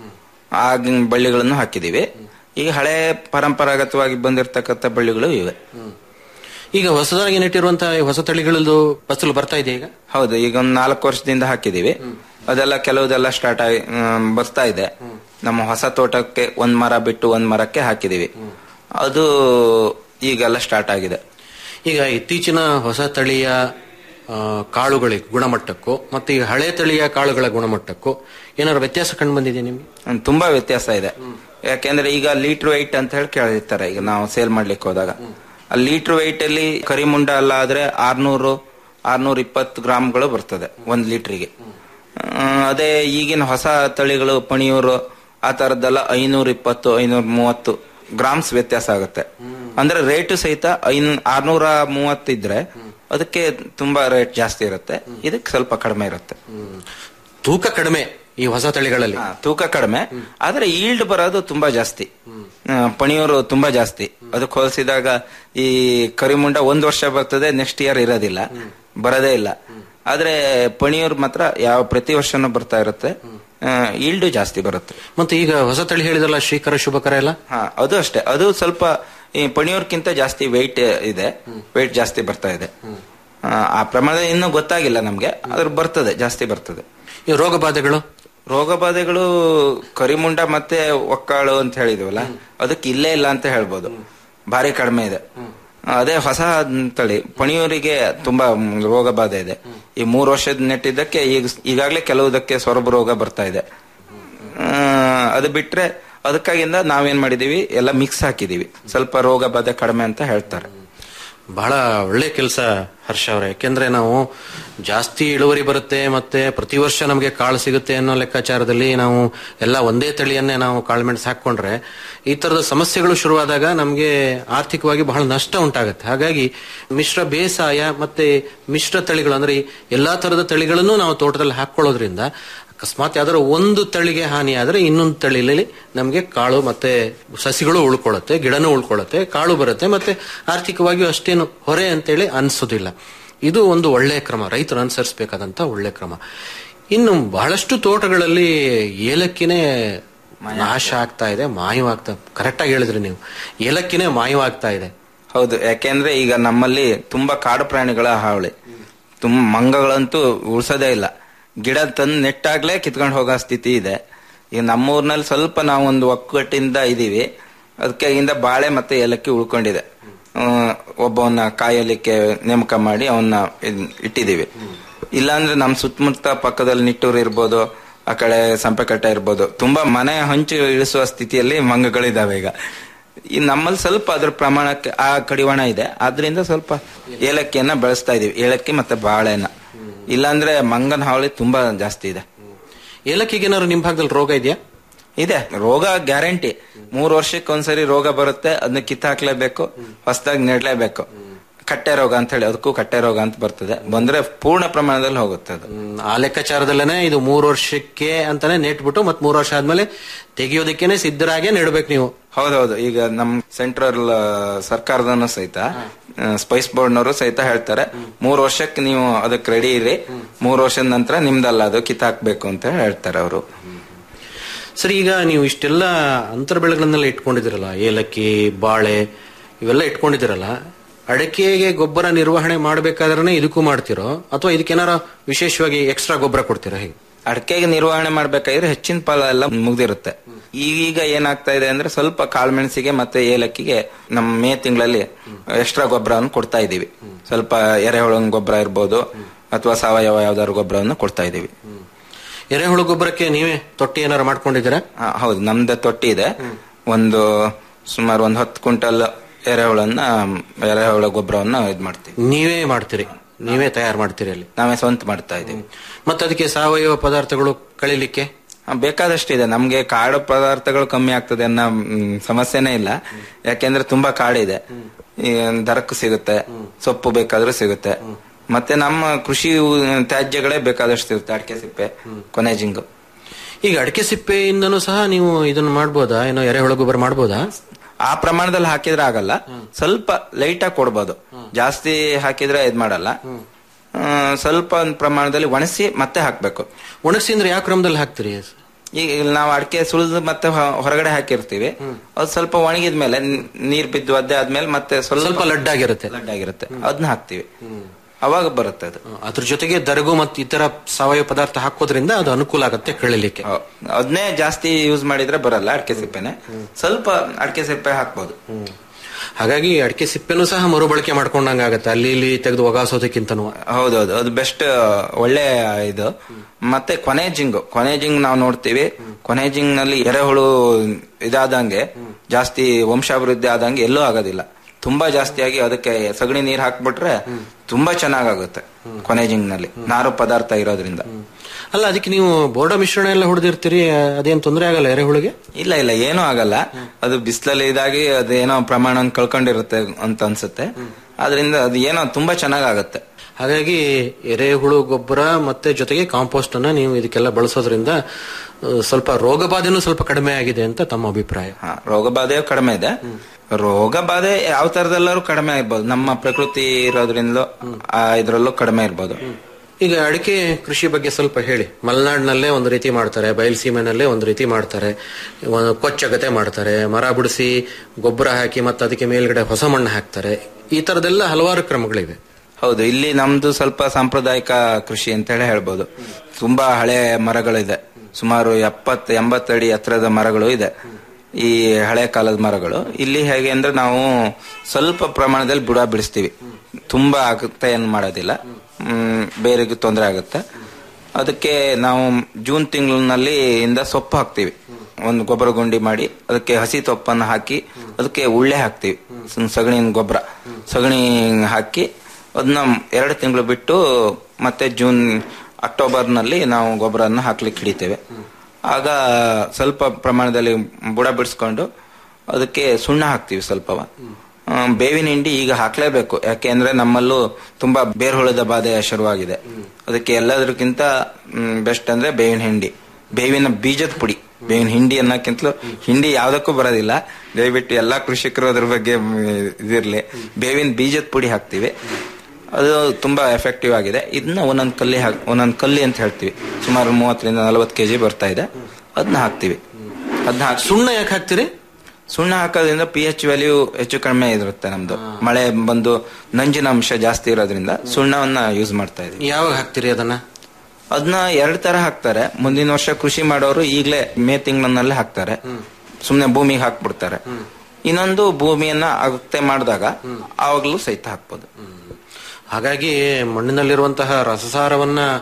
ಆಗಿನ ಬಳ್ಳಿಗಳನ್ನು ಹಾಕಿದೀವಿ ಈಗ ಹಳೆ ಪರಂಪರಾಗತವಾಗಿ ಬಂದಿರತಕ್ಕಂಥ ಬಳ್ಳಿಗಳು ಇವೆ ಈಗ ಹೊಸದಾಗಿ ನೆಟ್ಟಿರುವಂತಹ ಈ ಹೊಸ ತಳಿಗಳದ್ದು ಫಸಲು ಬರ್ತಾ ಇದೆ ಈಗ ಹೌದು ಈಗ ಒಂದು ನಾಲ್ಕು ವರ್ಷದಿಂದ ಹಾಕಿದೀವಿ ಅದೆಲ್ಲ ಕೆಲವುದೆಲ್ಲ ಸ್ಟಾರ್ಟ್ ಆಗಿ ಮ್, ಬರ್ತಾ ಇದೆ ನಮ್ಮ ಹೊಸ ತೋಟಕ್ಕೆ ಒಂದ್ ಮರ ಬಿಟ್ಟು ಒಂದ್ ಮರಕ್ಕೆ ಹಾಕಿದೀವಿ ಅದು ಈಗೆಲ್ಲ ಸ್ಟಾರ್ಟ್ ಆಗಿದೆ ಈಗ ಇತ್ತೀಚಿನ ಹೊಸ ತಳಿಯ ಆ, ಕಾಳುಗಳ ಗುಣಮಟ್ಟಕ್ಕೂ ಮತ್ತೆ ಈ ಹಳೆ ತಳಿಯ ಕಾಳುಗಳ ಗುಣಮಟ್ಟಕ್ಕೂ ಏನಾದ್ರು ವ್ಯತ್ಯಾಸ ಕಂಡು ಬಂದಿದೆ ನಿಮ್ಗೆ ಹ್ಮ್, ತುಂಬಾ ವ್ಯತ್ಯಾಸ ಇದೆ ಯಾಕೆಂದ್ರೆ ಈಗ ಲೀಟರ್ ವೈಟ್ ಅಂತ ಹೇಳಿ ಕೇಳಿರ್ತಾರೆ ಈಗ ನಾವು ಸೇಲ್ ಮಾಡ್ಲಿಕ್ಕೆ ಹೋದಾಗ ಆ ಲೀಟರ್ ವೈಟ್ ಅಲ್ಲಿ ಕರಿಮುಂಡ ಅಲ್ಲ ಆದ್ರೆ ಆರ್ನೂರು ಆರ್ನೂರ ಇಪ್ಪತ್ತು ಗ್ರಾಮ್ಗಳು ಬರ್ತದೆ ಒಂದ್ ಲೀಟ್ರಿಗೆ ಅದೇ ಈಗಿನ ಹೊಸ ತಳಿಗಳು ಪಣಿಯೂರು ಆ ತರದ್ದೆಲ್ಲ ಐನೂರ ಇಪ್ಪತ್ತು ಐನೂರ ಮೂವತ್ತು ಗ್ರಾಮ್ಸ್ ವ್ಯತ್ಯಾಸ ಆಗುತ್ತೆ ಅಂದ್ರೆ ರೇಟ್ ಸಹಿತ ಐನ್ ಆರ್ನೂರ ಮೂವತ್ತಿದ್ರೆ ಅದಕ್ಕೆ ತುಂಬಾ ರೇಟ್ ಜಾಸ್ತಿ ಇರುತ್ತೆ ಇದಕ್ಕೆ ಸ್ವಲ್ಪ ಕಡಿಮೆ ಇರುತ್ತೆ ತೂಕ ಕಡಿಮೆ ಈ ಹೊಸ ತಳಿಗಳಲ್ಲಿ ಹಾ, ತೂಕ ಕಡಿಮೆ ಆದ್ರೆ ಈಲ್ಡ್ ಬರೋದು ತುಂಬಾ ಜಾಸ್ತಿ ಆ, ಪಣಿಯೂರು ತುಂಬಾ ಜಾಸ್ತಿ ಅದಕ್ಕೆ ಹೋಲಿಸಿದಾಗ ಈ ಕರಿಮುಂಡ ಒಂದ್ ವರ್ಷ ಬರ್ತದೆ ನೆಕ್ಸ್ಟ್ ಇಯರ್ ಇರೋದಿಲ್ಲ ಬರೋದೇ ಇಲ್ಲ ಆದ್ರೆ ಪಣಿಯೂರು ಮಾತ್ರ ಯಾವ ಪ್ರತಿ ವರ್ಷನೂ ಬರ್ತಾ ಇರುತ್ತೆ ಈಲ್ಡ್ ಜಾಸ್ತಿ ಬರುತ್ತೆ ಮತ್ತೆ ಈಗ ಹೊಸ ತಳಿ ಹೇಳಿದ್ರಲ್ಲ ಶ್ರೀಕರ ಶುಭಕರ ಎಲ್ಲ ಹಾ ಅದು ಅಷ್ಟೇ ಅದು ಸ್ವಲ್ಪ ಈ ಪಣಿಯೂರ್ಕಿಂತ ಜಾಸ್ತಿ ವೆಯ್ಟ್ ಇದೆ ವೆಯ್ಟ್ ಜಾಸ್ತಿ ಬರ್ತಾ ಇದೆ ಆ, ಆ ಪ್ರಮಾಣ ಇನ್ನೂ ಗೊತ್ತಾಗಿಲ್ಲ ನಮ್ಗೆ ಅದ್ರ ಬರ್ತದೆ ಜಾಸ್ತಿ ಬರ್ತದೆ ಈ ರೋಗ ಬಾಧೆಗಳು ರೋಗ ಬಾಧೆಗಳು ಕರಿಮುಂಡ ಮತ್ತೆ ಒಕ್ಕಾಳು ಅಂತ ಹೇಳಿದ್ವಲ್ಲ ಅದಕ್ಕೆ ಇಲ್ಲೇ ಇಲ್ಲ ಅಂತ ಹೇಳ್ಬೋದು ಭಾರಿ ಕಡಿಮೆ ಇದೆ ಅದೇ ಹೊಸ ತಳಿ ಪಣಿಯೂರಿಗೆ ತುಂಬಾ ಮ್, ರೋಗ ಬಾಧೆ ಇದೆ ಈ ಮೂರು ವರ್ಷದ ನೆಟ್ಟಿದ್ದಕ್ಕೆ ಈಗ ಈಗಾಗಲೇ ಕೆಲವುದಕ್ಕೆ ಸೊರಬು ರೋಗ ಬರ್ತಾ ಇದೆ ಆ, ಅದು ಬಿಟ್ರೆ ಅದಕ್ಕಾಗಿಂದ ನಾವೇನ್ ಮಾಡಿದೀವಿ ಎಲ್ಲ ಮಿಕ್ಸ್ ಹಾಕಿದೀವಿ ಸ್ವಲ್ಪ ರೋಗ ಬಾಧೆ ಕಡಿಮೆ ಅಂತ ಹೇಳ್ತಾರೆ ಬಹಳ ಒಳ್ಳೆ ಕೆಲಸ ಹರ್ಷ ಅವರೇ ಯಾಕೆಂದ್ರೆ ನಾವು ಜಾಸ್ತಿ ಇಳುವರಿ ಬರುತ್ತೆ ಮತ್ತೆ ಪ್ರತಿ ವರ್ಷ ನಮಗೆ ಕಾಳು ಸಿಗುತ್ತೆ ಅನ್ನೋ ಲೆಕ್ಕಾಚಾರದಲ್ಲಿ ನಾವು ಎಲ್ಲ ಒಂದೇ ತಳಿಯನ್ನೇ ನಾವು ಕಾಳುಮೆಣಸು ಹಾಕೊಂಡ್ರೆ ಈ ತರದ ಸಮಸ್ಯೆಗಳು ಶುರುವಾದಾಗ ನಮಗೆ ಆರ್ಥಿಕವಾಗಿ ಬಹಳ ನಷ್ಟ ಉಂಟಾಗುತ್ತೆ ಹಾಗಾಗಿ ಮಿಶ್ರ ಬೇಸಾಯ ಮತ್ತೆ ಮಿಶ್ರ ತಳಿಗಳು ಅಂದ್ರೆ ಈ ಎಲ್ಲಾ ತರದ ತಳಿಗಳನ್ನು ನಾವು ತೋಟದಲ್ಲಿ ಹಾಕೊಳ್ಳೋದ್ರಿಂದ ಅಕಸ್ಮಾತ್ ಯಾವ್ದಾದ್ರು ಒಂದು ತಳಿಗೆ ಹಾನಿ ಆದ್ರೆ ಇನ್ನೊಂದು ತಳಿಲಿ ನಮಗೆ ಕಾಳು ಮತ್ತೆ ಸಸಿಗಳು ಉಳ್ಕೊಳ್ಳುತ್ತೆ ಗಿಡನೂ ಉಳ್ಕೊಳ್ಳುತ್ತೆ ಕಾಳು ಬರುತ್ತೆ ಮತ್ತೆ ಆರ್ಥಿಕವಾಗಿಯೂ ಅಷ್ಟೇನು ಹೊರೆ ಅಂತೇಳಿ ಅನ್ಸೋದಿಲ್ಲ ಇದು ಒಂದು ಒಳ್ಳೆಯ ಕ್ರಮ ರೈತರು ಅನುಸರಿಸಬೇಕಾದಂತ ಒಳ್ಳೆ ಕ್ರಮ ಇನ್ನು ಬಹಳಷ್ಟು ತೋಟಗಳಲ್ಲಿ ಏಲಕ್ಕಿನೇ ನಾಶ ಆಗ್ತಾ ಇದೆ ಮಾಯವಾಗ್ತಾ ಕರೆಕ್ಟ್ ಆಗಿ ಹೇಳಿದ್ರಿ ನೀವು ಏಲಕ್ಕಿನೇ ಮಾಯವಾಗ್ತಾ ಇದೆ ಹೌದು ಯಾಕೆಂದ್ರೆ ಈಗ ನಮ್ಮಲ್ಲಿ ತುಂಬಾ ಕಾಡು ಪ್ರಾಣಿಗಳ ಹಾವಳಿ ತುಂಬ ಮಂಗಗಳಂತೂ ಉಳ್ಸೋದೇ ಇಲ್ಲ ಗಿಡ ತಂದು ನೆಟ್ಟಾಗ್ಲೇ ಕಿತ್ಕೊಂಡು ಹೋಗೋ ಸ್ಥಿತಿ ಇದೆ ಈಗ ನಮ್ಮೂರ್ನಲ್ಲಿ ಸ್ವಲ್ಪ ನಾವು ಒಂದು ಒಕ್ಕಟ್ಟಿಂದ ಇದೀವಿ ಅದಕ್ಕೆ ಇಂದ ಬಾಳೆ ಮತ್ತೆ ಏಲಕ್ಕಿ ಉಳ್ಕೊಂಡಿದೆ ಆ, ಒಬ್ಬವನ್ನ ಕಾಯಲಿಕ್ಕೆ ನೇಮಕ ಮಾಡಿ ಅವನ್ನ ಇದ್- ಇಟ್ಟಿದೀವಿ ಇಲ್ಲಾಂದ್ರೆ ನಮ್ ಸುತ್ತಮುತ್ತ ಪಕ್ಕದಲ್ಲಿ ನಿಟ್ಟೂರು ಇರ್ಬೋದು ಆ ಕಡೆ ಸಂಪೆಕಟ್ಟೆ ಇರ್ಬೋದು ತುಂಬಾ ಮನೆ ಹಂಚು ಇಳಿಸುವ ಸ್ಥಿತಿಯಲ್ಲಿ ಮಂಗಗಳಿದಾವೆ ಈಗ ಈ ನಮ್ಮಲ್ಲಿ ಸ್ವಲ್ಪ ಅದ್ರ ಪ್ರಮಾಣಕ್ಕೆ ಆ ಕಡಿವಾಣ ಇದೆ ಆದ್ರಿಂದ ಸ್ವಲ್ಪ ಏಲಕ್ಕಿಯನ್ನ ಬೆಳೆಸ್ತಾ ಇದೀವಿ ಏಲಕ್ಕಿ ಮತ್ತೆ ಬಾಳೆನ ಇಲ್ಲಾಂದ್ರೆ ಮಂಗನ ಹಾವಳಿ ತುಂಬಾ ಜಾಸ್ತಿ ಇದೆ ಏಲಕ್ಕಿಗೆ ಏನಾದ್ರು ನಿಮ್ ಭಾಗದಲ್ಲಿ ರೋಗ ಇದೆಯಾ ಇದೆ ರೋಗ ಗ್ಯಾರಂಟಿ ಮೂರ್ ವರ್ಷಕ್ಕೆ ಒಂದ್ಸರಿ ರೋಗ ಬರುತ್ತೆ ಅದನ್ನ ಕಿತ್ತ ಹಾಕ್ಲೇಬೇಕು ಹೊಸದಾಗಿ ನೆಡ್ಲೇಬೇಕು ಕಟ್ಟೆ ರೋಗ ಅಂತ ಹೇಳಿ ಅದಕ್ಕೂ ಕಟ್ಟೆ ರೋಗ ಅಂತ ಬರ್ತದೆ ಬಂದ್ರೆ ಪೂರ್ಣ ಪ್ರಮಾಣದಲ್ಲಿ ಹೋಗುತ್ತೆ ಅದು ಆ ಲೆಕ್ಕಾಚಾರದಲ್ಲೇನೆ ಇದು ಮೂರು ವರ್ಷಕ್ಕೆ ಅಂತಾನೆ ನೆಟ್ಬಿಟ್ಟು ಮತ್ ಮೂರು ವರ್ಷ ಆದ್ಮೇಲೆ ತೆಗಿಯೋದಕ್ಕೇನೆ ಸಿದ್ಧರಾಗೆ ನೆಡ್ಬೇಕು ನೀವು ಹೌದೌದು ಈಗ ನಮ್ ಸೆಂಟ್ರಲ್ ಸರ್ಕಾರದನ್ನು ಸಹಿತ ಸ್ಪೈಸ್ ಬೋರ್ಡ್ನವರು ಸಹಿತ ಹೇಳ್ತಾರೆ ಮೂರ್ ವರ್ಷಕ್ಕೆ ನೀವು ಅದಕ್ಕೆ ರೆಡಿ ಇರಿ ಮೂರ್ ವರ್ಷದ ನಂತರ ನಿಮ್ದಲ್ಲ ಅದು ಕಿತ್ತಾಕ್ಬೇಕು ಅಂತ ಹೇಳ್ತಾರೆ ಅವರು ಸರಿ ಈಗ ನೀವು ಇಷ್ಟೆಲ್ಲ ಅಂತರ ಬೆಳೆಗಳನ್ನೆಲ್ಲ ಇಟ್ಕೊಂಡಿದ್ದೀರಲ್ಲ ಏಲಕ್ಕಿ ಬಾಳೆ ಇವೆಲ್ಲ ಇಟ್ಕೊಂಡಿದ್ದೀರಲ್ಲ ಅಡಕೆಗೆ ಗೊಬ್ಬರ ನಿರ್ವಹಣೆ ಮಾಡ್ಬೇಕಾದ್ರೆ ಇದಕ್ಕೂ ಮಾಡ್ತಿರೋ ಅಥವಾ ಇದಕ್ಕೇನಾರ ವಿಶೇಷವಾಗಿ ಎಕ್ಸ್ಟ್ರಾ ಗೊಬ್ಬರ ಕೊಡ್ತೀರಾ ಹೇಗೆ ಅಡಕೆಗೆ ನಿರ್ವಹಣೆ ಮಾಡ್ಬೇಕಾದ್ರೆ ಹೆಚ್ಚಿನ ಫಲ ಎಲ್ಲ ಮುಗ್ದಿರುತ್ತೆ ಈಗ ಏನಾಗ್ತಾ ಇದೆ ಅಂದ್ರೆ ಸ್ವಲ್ಪ ಕಾಳುಮೆಣಸಿಗೆ ಮತ್ತೆ ಏಲಕ್ಕಿಗೆ ನಮ್ಮ ಮೇ ತಿಂಗಳಲ್ಲಿ ಎಕ್ಸ್ಟ್ರಾ ಗೊಬ್ಬರವನ್ನು ಕೊಡ್ತಾ ಇದೀವಿ ಸ್ವಲ್ಪ ಎರೆಹುಳ ಗೊಬ್ಬರ ಇರ್ಬೋದು ಅಥವಾ ಸಾವಯವ ಯಾವ್ದಾದ್ರು ಗೊಬ್ಬರವನ್ನು ಕೊಡ್ತಾ ಇದೀವಿ ಎರೆಹುಳು ಗೊಬ್ಬರಕ್ಕೆ ನೀವೇ ತೊಟ್ಟಿ ಏನಾರು ಮಾಡ್ಕೊಂಡಿದ್ದೀರಾ ಆ, ಹೌದು ನಮ್ದು ತೊಟ್ಟಿ ಇದೆ ಒಂದು ಸುಮಾರು ಒಂದು ಹತ್ತು ಕ್ವಿಂಟಲ್ ಎರೆಹುಳನ್ನ ಎರೆಹುಳ ಗೊಬ್ಬರವನ್ನ ಇದ್ ಮಾಡ್ತೀವಿ ನೀವೇ ಮಾಡ್ತೀರಿ ನೀವೇ ತಯಾರು ಮಾಡ್ತೀರಿ ಅಲ್ಲಿ ನಾವೇ ಸ್ವಂತ ಮಾಡ್ತಾ ಇದೀವಿ ಮತ್ತೆ ಅದಕ್ಕೆ ಸಾವಯವ ಪದಾರ್ಥಗಳು ಕಳಿಲಿಕ್ಕೆ ಆ, ಬೇಕಾದಷ್ಟಿದೆ ನಮ್ಗೆ ಕಾಡು ಪದಾರ್ಥಗಳು ಕಮ್ಮಿ ಆಗ್ತದೆ ಅನ್ನೋ ಮ್, ಸಮಸ್ಯೆನೇ ಇಲ್ಲ ಯಾಕೆಂದ್ರೆ ತುಂಬಾ ಕಾಡಿದೆ ಈ ದರಕ್ಕೂ ಸಿಗುತ್ತೆ ಸೊಪ್ಪು ಬೇಕಾದ್ರೂ ಸಿಗುತ್ತೆ ಮತ್ತೆ ನಮ್ಮ ಕೃಷಿ ತ್ಯಾಜ್ಯಗಳೇ ಬೇಕಾದಷ್ಟು ಇರುತ್ತೆ ಅಡಿಕೆ ಸಿಪ್ಪೆ ಕೊನೆ ಜಿಂಗು ಈಗ ಅಡಿಕೆ ಸಿಪ್ಪೆಯಿಂದನೂ ಸಹ ನೀವು ಇದನ್ನ ಮಾಡ್ಬೋದಾ ಏನೋ ಎರೆಹುಳ ಗೊಬ್ಬರ ಮಾಡ್ಬೋದಾ ಆ ಪ್ರಮಾಣದಲ್ಲಿ ಹಾಕಿದ್ರೆ ಆಗಲ್ಲ ಸ್ವಲ್ಪ ಲೈಟ್ ಆಗಿ ಕೊಡ್ಬೋದು ಜಾಸ್ತಿ ಹಾಕಿದ್ರೆ ಇದ್ ಮಾಡಲ್ಲ ಆ, ಸ್ವಲ್ಪ ಒಂದ್ ಪ್ರಮಾಣದಲ್ಲಿ ಒಣಸಿ ಮತ್ತೆ ಹಾಕ್ಬೇಕು ಒಣಗಿಸಿ ಅಂದ್ರೆ ಯಾವ ಕ್ರಮದಲ್ಲಿ ಹಾಕ್ತೀರಿ ಈಗ ಇಲ್ಲಿ ನಾವು ಅಡಿಕೆ ಸುಳಿದು ಮತ್ತೆ ಹೊ- ಹೊರಗಡೆ ಹಾಕಿರ್ತೀವಿ ಅದು ಸ್ವಲ್ಪ ಒಣಗಿದ್ಮೇಲೆ ನ್- ನೀರ್ ಬಿದ್ದು ಒದ್ದೆ ಆದ್ಮೇಲೆ ಮತ್ತೆ ಸ್ವಲ್ಪ ಸ್ವಲ್ಪ ಲಡ್ಡಾಗಿರುತ್ತೆ ಲಡ್ಡಾಗಿರುತ್ತೆ ಅದನ್ನ ಹಾಕ್ತಿವಿ ಅವಾಗ ಬರುತ್ತೆ ಅದು ಅದ್ರ ಜೊತೆಗೆ ದರಗು ಮತ್ತು ಇತರ ಸಾವಯವ ಪದಾರ್ಥ ಹಾಕೋದ್ರಿಂದ ಅದು ಅನುಕೂಲ ಆಗುತ್ತೆ ಕಳಿಲಿಕ್ಕೆ ಅದನ್ನೇ ಜಾಸ್ತಿ ಯೂಸ್ ಮಾಡಿದ್ರೆ ಬರಲ್ಲ ಅಡಿಕೆ ಸಿಪ್ಪೆನೆ ಸ್ವಲ್ಪ ಅಡಿಕೆ ಸಿಪ್ಪೆ ಹಾಕ್ಬೋದು ಹಾಗಾಗಿ ಅಡಿಕೆ ಸಿಪ್ಪೆನೂ ಸಹ ಮರುಬಳಕೆ ಮಾಡ್ಕೊಂಡಂಗ ಆಗತ್ತೆ ಅಲ್ಲಿ ಇಲ್ಲಿ ತೆಗೆದು ಒಗಾಸೋದಕ್ಕಿಂತನೂ ಹೌದೌದು ಅದು ಬೆಸ್ಟ್ ಒಳ್ಳೆ ಇದು ಮತ್ತೆ ಕೊನೆ ಜಿಂಗು ಕೊನೆ ಜಿಂಗ್ ನಾವು ನೋಡ್ತೀವಿ ಕೊನೆ ಜಿಂಗ್ ನಲ್ಲಿ ಎರೆಹುಳು ಇದಾದಂಗೆ ಜಾಸ್ತಿ ವಂಶಾಭಿವೃದ್ಧಿ ಆದಂಗೆ ಎಲ್ಲೂ ಆಗೋದಿಲ್ಲ ತುಂಬಾ ಜಾಸ್ತಿ ಆಗಿ ಅದಕ್ಕೆ ಸಗಣಿ ನೀರ್ ಹಾಕ್ಬಿಟ್ರೆ ತುಂಬಾ ಚೆನ್ನಾಗಾಗುತ್ತೆ ಕೊನೆ ಜಿಂಗ್ ನಲ್ಲಿ ನಾರು ಪದಾರ್ಥ ಇರೋದ್ರಿಂದ ಅಲ್ಲ ಅದಕ್ಕೆ ನೀವು ಬೋರ್ಡ ಮಿಶ್ರಣ ಎಲ್ಲ ಹೊಡೆದಿರ್ತೀರಿ ಅದೇನ್ ತೊಂದರೆ ಆಗಲ್ಲ ಎರೆಹುಳಿಗೆ ಇಲ್ಲ ಇಲ್ಲ ಏನೂ ಆಗಲ್ಲ ಅದು ಬಿಸಿಲಲ್ಲಿ ಇದಾಗಿ ಅದೇನೋ ಪ್ರಮಾಣ ಕಳ್ಕೊಂಡಿರುತ್ತೆ ಅಂತ ಅನ್ಸುತ್ತೆ ಅದರಿಂದ ಅದು ಏನೋ ತುಂಬಾ ಚೆನ್ನಾಗಾಗತ್ತೆ ಹಾಗಾಗಿ ಎರೆಹುಳು ಗೊಬ್ಬರ ಮತ್ತೆ ಜೊತೆಗೆ ಕಾಂಪೋಸ್ಟ್ ಅನ್ನ ನೀವು ಇದಕ್ಕೆಲ್ಲ ಬಳಸೋದ್ರಿಂದ ಆ, ಸ್ವಲ್ಪ ರೋಗ ಬಾಧೆನೂ ಸ್ವಲ್ಪ ಕಡಿಮೆ ಆಗಿದೆ ಅಂತ ತಮ್ಮ ಅಭಿಪ್ರಾಯ ಹಾ, ರೋಗ ಬಾಧೆಯು ಕಡಿಮೆ ಇದೆ ರೋಗ ಬಾಧೆ ಯಾವ ತರದಲ್ಲೂ ಕಡಿಮೆ ಇರ್ಬೋದು ನಮ್ಮ ಪ್ರಕೃತಿ ಇರೋದ್ರಿಂದಲೂ ಆ ಇದ್ರಲ್ಲೂ ಕಡಿಮೆ ಇರ್ಬೋದು ಈಗ ಅಡಿಕೆ ಕೃಷಿ ಬಗ್ಗೆ ಸ್ವಲ್ಪ ಹೇಳಿ ಮಲೆನಾಡಿನಲ್ಲೇ ಒಂದು ರೀತಿ ಮಾಡ್ತಾರೆ ಬಯಲುಸೀಮೆನಲ್ಲೇ ಒಂದು ರೀತಿ ಮಾಡ್ತಾರೆ ಒಂದು ಕೊಚ್ಚಗತೆ ಮಾಡ್ತಾರೆ ಮರ ಬಿಡಿಸಿ ಗೊಬ್ಬರ ಹಾಕಿ ಮತ್ತೆ ಅದಕ್ಕೆ ಮೇಲ್ಗಡೆ ಹೊಸ ಮಣ್ಣು ಹಾಕ್ತಾರೆ ಈ ತರದೆಲ್ಲ ಹಲವಾರು ಕ್ರಮಗಳಿವೆ ಹೌದು ಇಲ್ಲಿ ನಮ್ದು ಸ್ವಲ್ಪ ಸಾಂಪ್ರದಾಯಿಕ ಕೃಷಿ ಅಂತ ಹೇಳಿ ಹೇಳ್ಬೋದು ತುಂಬಾ ಹಳೆ ಮರಗಳಿದೆ ಸುಮಾರು ಎಪ್ಪತ್ ಎಂಬತ್ತಡಿ ಎತ್ತರದ ಮರಗಳು ಇದೆ ಈ ಹಳೆ ಕಾಲದ ಮರಗಳು ಇಲ್ಲಿ ಹೇಗೆ ಅಂದ್ರೆ ನಾವು ಸ್ವಲ್ಪ ಪ್ರಮಾಣದಲ್ಲಿ ಬುಡ ಬಿಡಿಸ್ತೀವಿ ತುಂಬಾ ಆಗುತ್ತೆ ಏನು ಮಾಡೋದಿಲ್ಲ ಹ್ಮ್ ಬೇರೆಗೂ ತೊಂದರೆ ಆಗುತ್ತೆ ಅದಕ್ಕೆ ನಾವು ಜೂನ್ ತಿಂಗಳಿನಲ್ಲಿ ಇಂದ ಸೊಪ್ಪು ಹಾಕ್ತಿವಿ ಒಂದು ಗೊಬ್ಬರ ಗುಂಡಿ ಮಾಡಿ ಅದಕ್ಕೆ ಹಸಿ ತೊಪ್ಪನ್ನು ಹಾಕಿ ಅದಕ್ಕೆ ಉಳ್ಳೆ ಹಾಕ್ತಿವಿ ಸ- ಸಗಣಿ ಗೊಬ್ಬರ ಸಗಣಿ ಹಾಕಿ ಅದನ್ನ ಎರಡು ತಿಂಗಳು ಬಿಟ್ಟು ಮತ್ತೆ ಜೂನ್ ಅಕ್ಟೋಬರ್ ನಲ್ಲಿ ನಾವು ಗೊಬ್ಬರನ್ನ ಹಾಕ್ಲಿಕ್ಕೆ ಹಿಡಿತೇವೆ ಆಗ ಸ್ವಲ್ಪ ಪ್ರಮಾಣದಲ್ಲಿ ಬುಡ ಬಿಡಿಸ್ಕೊಂಡು ಅದಕ್ಕೆ ಸುಣ್ಣ ಹಾಕ್ತಿವಿ ಸ್ವಲ್ಪವ ಆ, ಬೇವಿನ ಹಿಂಡಿ ಈಗ ಹಾಕ್ಲೇಬೇಕು ಯಾಕೆಂದ್ರೆ ನಮ್ಮಲ್ಲೂ ತುಂಬಾ ಬೇರ್ಹುಳದ ಬಾಧೆ ಶುರುವಾಗಿದೆ ಅದಕ್ಕೆ ಎಲ್ಲದಕ್ಕಿಂತ ಬೆಸ್ಟ್ ಅಂದ್ರೆ ಬೇವಿನ ಹಿಂಡಿ ಬೇವಿನ ಬೀಜದ ಪುಡಿ ಬೇವಿನ ಹಿಂಡಿ ಅನ್ನಕ್ಕಿಂತಲೂ ಹಿಂಡಿ ಯಾವ್ದಕ್ಕೂ ಬರೋದಿಲ್ಲ ದಯವಿಟ್ಟು ಎಲ್ಲಾ ಕೃಷಿಕರು ಅದ್ರ ಬಗ್ಗೆ ಮ್, ಇದಿರ್ಲಿ ಬೇವಿನ ಬೀಜದ ಪುಡಿ ಹಾಕ್ತಿವಿ ಅದು ತುಂಬಾ ಎಫೆಕ್ಟಿವ್ ಆಗಿದೆ ಇದನ್ನ ಒಂದೊಂದ್ ಕಲ್ಲಿ ಹಾಕ್ ಒಂದೊಂದ್ ಕಲ್ಲಿ ಅಂತ ಹೇಳ್ತೀವಿ ಸುಮಾರು ಮೂವತ್ತರಿಂದ ನಲವತ್ತು ಕೆಜಿ ಬರ್ತಾ ಇದೆ ಅದನ್ನ ಹಾಕ್ತಿವಿ ಅದನ್ನ ಹಾಕಿ ಸುಣ್ಣ ಯಾಕೆ ಹಾಕ್ತಿರಿ ಸುಣ್ಣ ಹಾಕೋದ್ರಿಂದ ಪಿ ಎಚ್ ವ್ಯಾಲ್ಯೂ ಹೆಚ್ಚು ಕಡಿಮೆ ಇರುತ್ತೆ ನಮ್ದು ಮಳೆ ಬಂದು ನಂಜಿನ ಅಂಶ ಜಾಸ್ತಿ ಇರೋದ್ರಿಂದ ಸುಣ್ಣವನ್ನ ಯೂಸ್ ಮಾಡ್ತಾ ಇದೀವಿ ಯಾವಾಗ ಹಾಕ್ತಿರಿ ಅದನ್ನ ಅದನ್ನ ಎರಡ್ ತರ ಹಾಕ್ತಾರೆ ಮುಂದಿನ ವರ್ಷ ಕೃಷಿ ಮಾಡೋರು ಈಗಲೇ ಮೇ ತಿಂಗಳನ್ನಲ್ಲೇ ಹಾಕ್ತಾರೆ ಸುಮ್ನೆ ಭೂಮಿಗೆ ಹಾಕ್ಬಿಡ್ತಾರೆ ಇನ್ನೊಂದು ಭೂಮಿಯನ್ನ ಅಗತ್ಯ ಮಾಡಿದಾಗ ಆವಾಗ್ಲೂ ಸಹಿತ ಹಾಕ್ಬೋದು ಹಾಗಾಗಿ ಮಣ್ಣಿನಲ್ಲಿರುವಂತಹ ರಸಸಾರವನ್ನ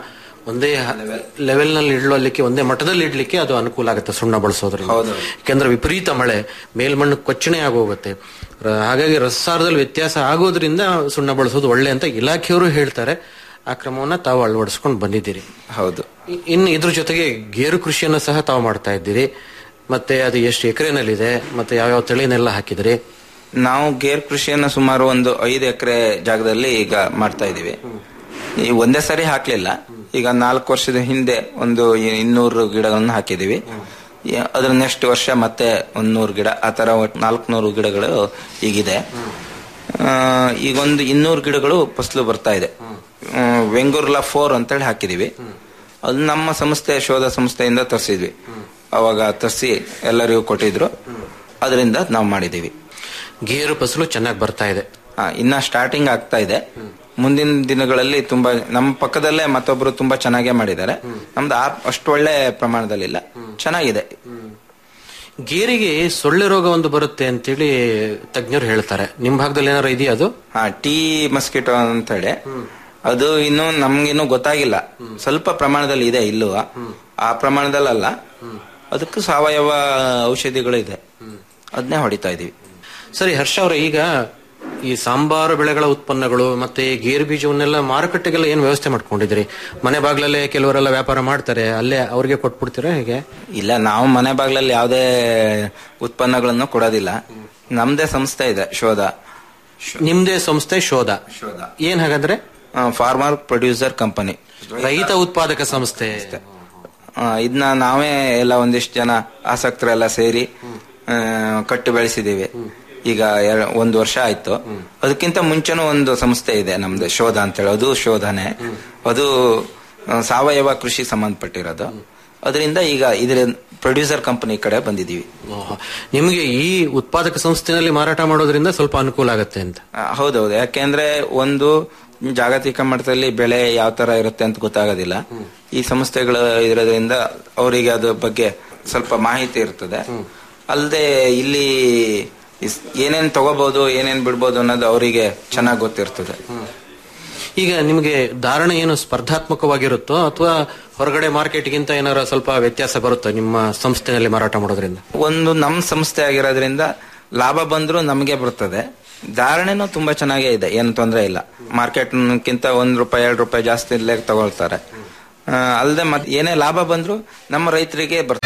ಒಂದೇ ಲೆವೆಲ್ ನಲ್ಲಿ ಇಡ್ಲಿಕ್ಕೆ ಒಂದೇ ಮಟ್ಟದಲ್ಲಿ ಇಡ್ಲಿಕ್ಕೆ ಅದು ಅನುಕೂಲ ಆಗುತ್ತೆ ಸುಣ್ಣ ಬಳಸೋದ್ರಿಂದ ಯಾಕಂದ್ರೆ ವಿಪರೀತ ಮಳೆ ಮೇಲ್ಮಣ್ಣು ಕೊಚ್ಚಣೆ ಆಗೋಗುತ್ತೆ ರ- ಹಾಗಾಗಿ ರಸಸಾರದಲ್ಲಿ ವ್ಯತ್ಯಾಸ ಆಗೋದ್ರಿಂದ ಸುಣ್ಣ ಬಳಸೋದು ಒಳ್ಳೆ ಅಂತ ಇಲಾಖೆಯವರು ಹೇಳ್ತಾರೆ ಆ ಕ್ರಮವನ್ನ ತಾವು ಅಳವಡಿಸ್ಕೊಂಡು ಬಂದಿದ್ದೀರಿ ಹೌದು ಇ- ಇನ್ನು ಇದ್ರ ಜೊತೆಗೆ ಗೇರು ಕೃಷಿಯನ್ನ ಸಹ ತಾವು ಮಾಡ್ತಾ ಇದ್ದೀರಿ ಮತ್ತೆ ಅದು ಎಷ್ಟು ಎಕರೆನಲ್ಲಿದೆ ಮತ್ತೆ ಯಾವ್ಯಾವ ತಳಿನೆಲ್ಲ ಹಾಕಿದ್ರಿ ನಾವು ಗೇರ್ ಕೃಷಿಯನ್ನ ಸುಮಾರು ಒಂದು ಐದು ಎಕರೆ ಜಾಗದಲ್ಲಿ ಈಗ ಮಾಡ್ತಾ ಇದೀವಿ ಈ ಒಂದೇ ಸರಿ ಹಾಕ್ಲಿಲ್ಲ ಈಗ ನಾಲ್ಕು ವರ್ಷದ ಹಿಂದೆ ಒಂದು ಇನ್ನೂರು ಗಿಡಗಳನ್ನು ಹಾಕಿದೀವಿ ಈ- ಅದ್ರ ನೆಕ್ಸ್ಟ್ ವರ್ಷ ಮತ್ತೆ ಒಂದ್ ನೂರು ಗಿಡ ಆ ತರ ನಾಲ್ಕುನೂರು ಗಿಡಗಳು ಈಗಿದೆ ಆ, ಈಗ ಒಂದು ಇನ್ನೂರು ಗಿಡಗಳು ಫಸಲು ಬರ್ತಾ ಇದೆ ಆ, ವೆಂಗುರ್ಲಾ ಫೋರ್ ಅಂತೇಳಿ ಹಾಕಿದೀವಿ ಅದು ನಮ್ಮ ಸಂಸ್ಥೆ ಶೋಧ ಸಂಸ್ಥೆಯಿಂದ ತರಿಸಿದ್ವಿ ಅವಾಗ ತರಿಸಿ ಎಲ್ಲರಿಗೂ ಕೊಟ್ಟಿದ್ರು ಅದರಿಂದ ನಾವು ಮಾಡಿದೀವಿ ಗೇರು ಫಸಲು ಚೆನ್ನಾಗಿ ಬರ್ತಾ ಇದೆ ಇನ್ನ ಸ್ಟಾರ್ಟಿಂಗ್ ಆಗ್ತಾ ಇದೆ ಮುಂದಿನ ದಿನಗಳಲ್ಲಿ ತುಂಬಾ ನಮ್ಮ ಪಕ್ಕದಲ್ಲೇ ಮತ್ತೊಬ್ರು ತುಂಬಾ ಚೆನ್ನಾಗೇ ಮಾಡಿದ್ದಾರೆ ನಮ್ದು ಆ- ಅಷ್ಟು ಒಳ್ಳೆ ಪ್ರಮಾಣದಲ್ಲಿಲ್ಲ ಚೆನ್ನಾಗಿದೆ ಗೇರಿಗೆ ಸೊಳ್ಳೆ ರೋಗ ಒಂದು ಬರುತ್ತೆ ಅಂತೇಳಿ ತಜ್ಞರು ಹೇಳ್ತಾರೆ ನಿಮ್ ಭಾಗದಲ್ಲಿ ಏನಾರು ಇದೆಯಾ ಅದು ಹಾ ಟೀ ಮಸ್ಕಿಟೋ ಅಂತ ಹೇಳಿ ಅದು ಇನ್ನು ನಮ್ಗಿನ್ನೂ ಗೊತ್ತಾಗಿಲ್ಲ ಸ್ವಲ್ಪ ಪ್ರಮಾಣದಲ್ಲಿ ಇದೆ ಇಲ್ಲೂ ಆ ಪ್ರಮಾಣದಲ್ಲಲ್ಲ ಅದಕ್ಕೂ ಸಾವಯವ ಔಷಧಿಗಳು ಇದೆ ಅದನ್ನೇ ಹೊಡಿತಾ ಇದೀವಿ ಸರಿ ಹರ್ಷ ಅವರೇ ಈಗ ಈ ಸಾಂಬಾರು ಬೆಳೆಗಳ ಉತ್ಪನ್ನಗಳು ಮತ್ತೆ ಗೇರು ಬೀಜವನ್ನೆಲ್ಲ ಮಾರುಕಟ್ಟೆಗೆಲ್ಲ ಏನ್ ವ್ಯವಸ್ಥೆ ಮಾಡ್ಕೊಂಡಿದ್ರಿ ಮನೆ ಬಾಗ್ಲಲ್ಲೇ ಕೆಲವರೆಲ್ಲ ವ್ಯಾಪಾರ ಮಾಡ್ತಾರೆ ಅಲ್ಲೇ ಅವ್ರಿಗೆ ಕೊಟ್ಬಿಡ್ತೀರಾ ಹೇಗೆ ಇಲ್ಲ ನಾವು ಮನೆ ಬಾಗ್ಲಲ್ಲಿ ಯಾವುದೇ ಉತ್ಪನ್ನಗಳನ್ನು ಕೊಡೋದಿಲ್ಲ ನಮ್ದೇ ಸಂಸ್ಥೆ ಇದೆ ಶೋಧ ನಿಮ್ದೇ ಸಂಸ್ಥೆ ಶೋಧ ಶೋಧ ಏನ್ ಹಾಗಾದ್ರೆ ಫಾರ್ಮರ್ ಪ್ರೊಡ್ಯೂಸರ್ ಕಂಪನಿ ರೈತ ಉತ್ಪಾದಕ ಸಂಸ್ಥೆ ಇದನ್ನ ನಾವೇ ಎಲ್ಲ ಒಂದಿಷ್ಟು ಜನ ಆಸಕ್ತರೆಲ್ಲ ಸೇರಿ ಆ, ಕಟ್ಟು ಬೆಳೆಸಿದೀವಿ ಈಗ ಎರ- ಒಂದು ವರ್ಷ ಆಯ್ತು ಅದಕ್ಕಿಂತ ಮುಂಚೆನೂ ಒಂದು ಸಂಸ್ಥೆ ಇದೆ ನಮ್ದು ಶೋಧ ಅಂತ ಹೇಳಿ ಅದು ಶೋಧನೆ ಅದು ಆ, ಸಾವಯವ ಕೃಷಿ ಸಂಬಂಧಪಟ್ಟಿರೋದು ಅದರಿಂದ ಈಗ ಇದ್ರ ಪ್ರೊಡ್ಯೂಸರ್ ಕಂಪನಿ ಕಡೆ ಬಂದಿದೀವಿ ಓಹೋ. ನಿಮ್ಗೆ ಈ ಉತ್ಪಾದಕ ಸಂಸ್ಥೆನಲ್ಲಿ ಮಾರಾಟ ಮಾಡೋದ್ರಿಂದ ಸ್ವಲ್ಪ ಅನುಕೂಲ ಆಗತ್ತೆ ಅಂತ ಆ, ಹೌದೌದು ಯಾಕೆಂದ್ರೆ ಒಂದು ಜಾಗತಿಕ ಮಟ್ಟದಲ್ಲಿ ಬೆಳೆ ಯಾವ ತರ ಇರುತ್ತೆ ಅಂತ ಗೊತ್ತಾಗೋದಿಲ್ಲ ಈ ಸಂಸ್ಥೆಗಳು ಇರೋದ್ರಿಂದ ಅವರಿಗೆ ಅದ್ರ ಬಗ್ಗೆ ಸ್ವಲ್ಪ ಮಾಹಿತಿ ಇರ್ತದೆ ಅಲ್ಲದೆ ಇಲ್ಲಿ ಇಸ್- ಏನೇನ್ ತಗೋಬಹುದು ಏನೇನ್ ಬಿಡ್ಬೋದು ಅನ್ನೋದು ಅವರಿಗೆ ಚೆನ್ನಾಗಿ ಗೊತ್ತಿರ್ತದೆ ಈಗ ನಿಮ್ಗೆ ಧಾರಣೆ ಏನು ಸ್ಪರ್ಧಾತ್ಮಕವಾಗಿರುತ್ತೋ ಅಥವಾ ಹೊರಗಡೆ ಮಾರ್ಕೆಟ್ಗಿಂತ ಏನಾರ ಸ್ವಲ್ಪ ವ್ಯತ್ಯಾಸ ಬರುತ್ತೋ ನಿಮ್ಮ ಸಂಸ್ಥೆನಲ್ಲಿ ಮಾರಾಟ ಮಾಡೋದ್ರಿಂದ ಒಂದು ನಮ್ ಸಂಸ್ಥೆ ಆಗಿರೋದ್ರಿಂದ ಲಾಭ ಬಂದ್ರೂ ನಮಗೆ ಬರ್ತದೆ ಧಾರಣೆನೂ ತುಂಬಾ ಚೆನ್ನಾಗೇ ಇದೆ ಏನು ತೊಂದರೆ ಇಲ್ಲ ಮಾರ್ಕೆಟ್ಗಿಂತ ಒಂದ್ ರೂಪಾಯಿ ಎರಡು ರೂಪಾಯಿ ಜಾಸ್ತಿ ಇಲ್ಲೇ ತಗೊಳ್ತಾರೆ ಆ, ಅಲ್ಲದೆ ಮತ್ತೆ ಏನೇ ಲಾಭ ಬಂದ್ರೂ ನಮ್ಮ ರೈತರಿಗೆ ಬರ್ತದೆ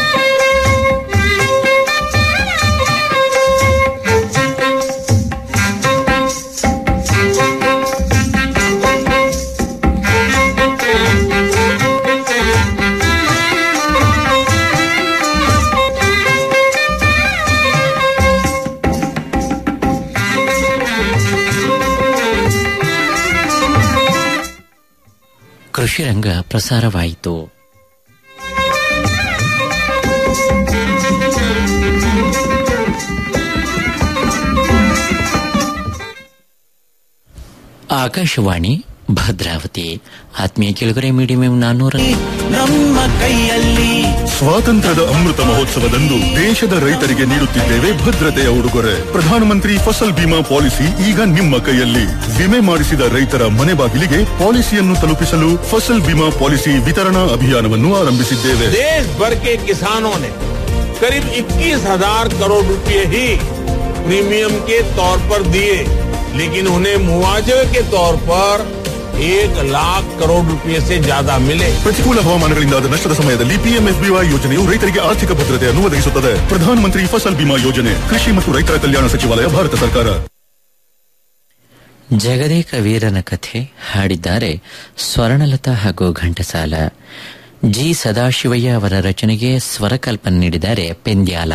ಕೃಷಿ ರಂಗ ಪ್ರಸಾರವಾಯಿತು ಆಕಾಶವಾಣಿ ಭದ್ರಾವತಿ ಆತ್ಮೀಯ ಕೆಳಗರೆ ಮೀಡಿಯಂ ನಾನ್ನೂರ ನಮ್ಮ ಕೈಯಲ್ಲಿ ಸ್ವಾತಂತ್ರ್ಯದ ಅಮೃತ ಮಹೋತ್ಸವದಂದು ದೇಶದ ರೈತರಿಗೆ ನೀಡುತ್ತಿದ್ದೇವೆ ಭದ್ರತೆಯ ಉಡುಗೊರೆ ಪ್ರಧಾನಮಂತ್ರಿ ಫಸಲ್ ಬಿಮಾ ಪಾಲಿಸಿ ಈಗ ನಿಮ್ಮ ಕೈಯಲ್ಲಿ ವಿಮೆ ಮಾಡಿಸಿದ ರೈತರ ಮನೆ ಬಾಗಿಲಿಗೆ ಪಾಲಿಸಿಯನ್ನು ತಲುಪಿಸಲು ಫಸಲ್ ಬಿಮಾ ಪಾಲಿಸಿ ವಿತರಣಾ ಅಭಿಯಾನವನ್ನು ಆರಂಭಿಸಿದ್ದೇವೆ देश भर के किसानों ने करीब 21,000 करोड़ रुपए ही प्रीमियम के तौर पर दिए लेकिन उन्हें मुआवजे के तौर पर एक लाख करोड़ रुपए से ज्यादा मिले ಪ್ರತಿಕೂಲ ಹವಾಮಾನಗಳಿಂದಾದ ನಷ್ಟದ ಸಮಯದಲ್ಲಿ ಪಿಎಂಎಫ್ಬಿವೈ ಯೋಜನೆಯು ರೈತರಿಗೆ ಆರ್ಥಿಕ ಭದ್ರತೆಯನ್ನು ಒದಗಿಸುತ್ತದೆ ಪ್ರಧಾನಮಂತ್ರಿ ಫಸಲ್ ಬಿಮಾ ಯೋಜನೆ ಕೃಷಿ ಮತ್ತು ರೈತರ ಕಲ್ಯಾಣ ಸಚಿವಾಲಯ ಭಾರತ ಸರ್ಕಾರ ಜಗದೇಕ ವೀರನ ಕಥೆ ಹಾಡಿದ್ದಾರೆ ಸ್ವರ್ಣಲತಾ ಹಾಗೂ ಘಂಟಸಾಲ ಜಿ ಸದಾಶಿವಯ್ಯ ಅವರ ರಚನೆಗೆ ಸ್ವರಕಲ್ಪನೆ ನೀಡಿದ್ದಾರೆ ಪೆಂದ್ಯಾಲ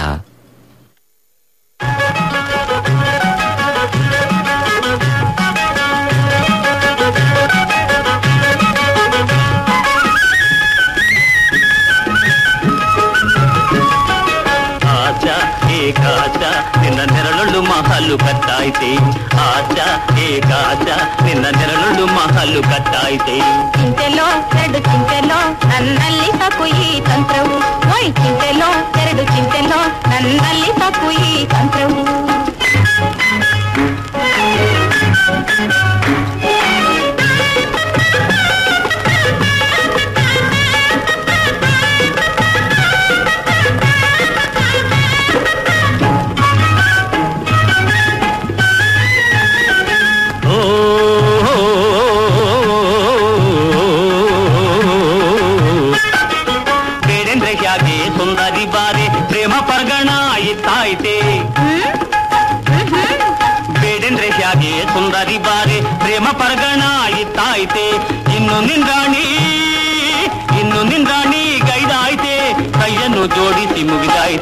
ಆಚ ಏಕಾಚ ನಿನ್ನ ನೆರಳುಳ್ಳು ಮಹಲ್ಲು ಕಟ್ಟಾಯ್ತೆ ಆಚ ಏಕಾಚ ನಿನ್ನ ನೆರಳುಳ್ಳು ಮಹಲ್ಲು ಕಟ್ಟಾಯ್ತೆ ಚಿಂತೆಲೋ ಎರಡು ಚಿಂತೆಲೋ ನನ್ನಲ್ಲಿ ಸಾಕು ಈ ತಂತ್ರವು ಓಯ್ ಚಿಂತೆಲೋ ಎರಡು ಚಿಂತೆಲೋ ನನ್ನಲ್ಲಿ ಸಾಕು ಈ ತಂತ್ರವು ಇನ್ನು ನಿಂದಾಣಿ ಇನ್ನು ನಿಂದಾಣಿ ಗೈದಾಯ್ತೆ ಕೈಯನ್ನು ಜೋಡಿಸಿ ಮುಗಿದಾಯ್ತೆ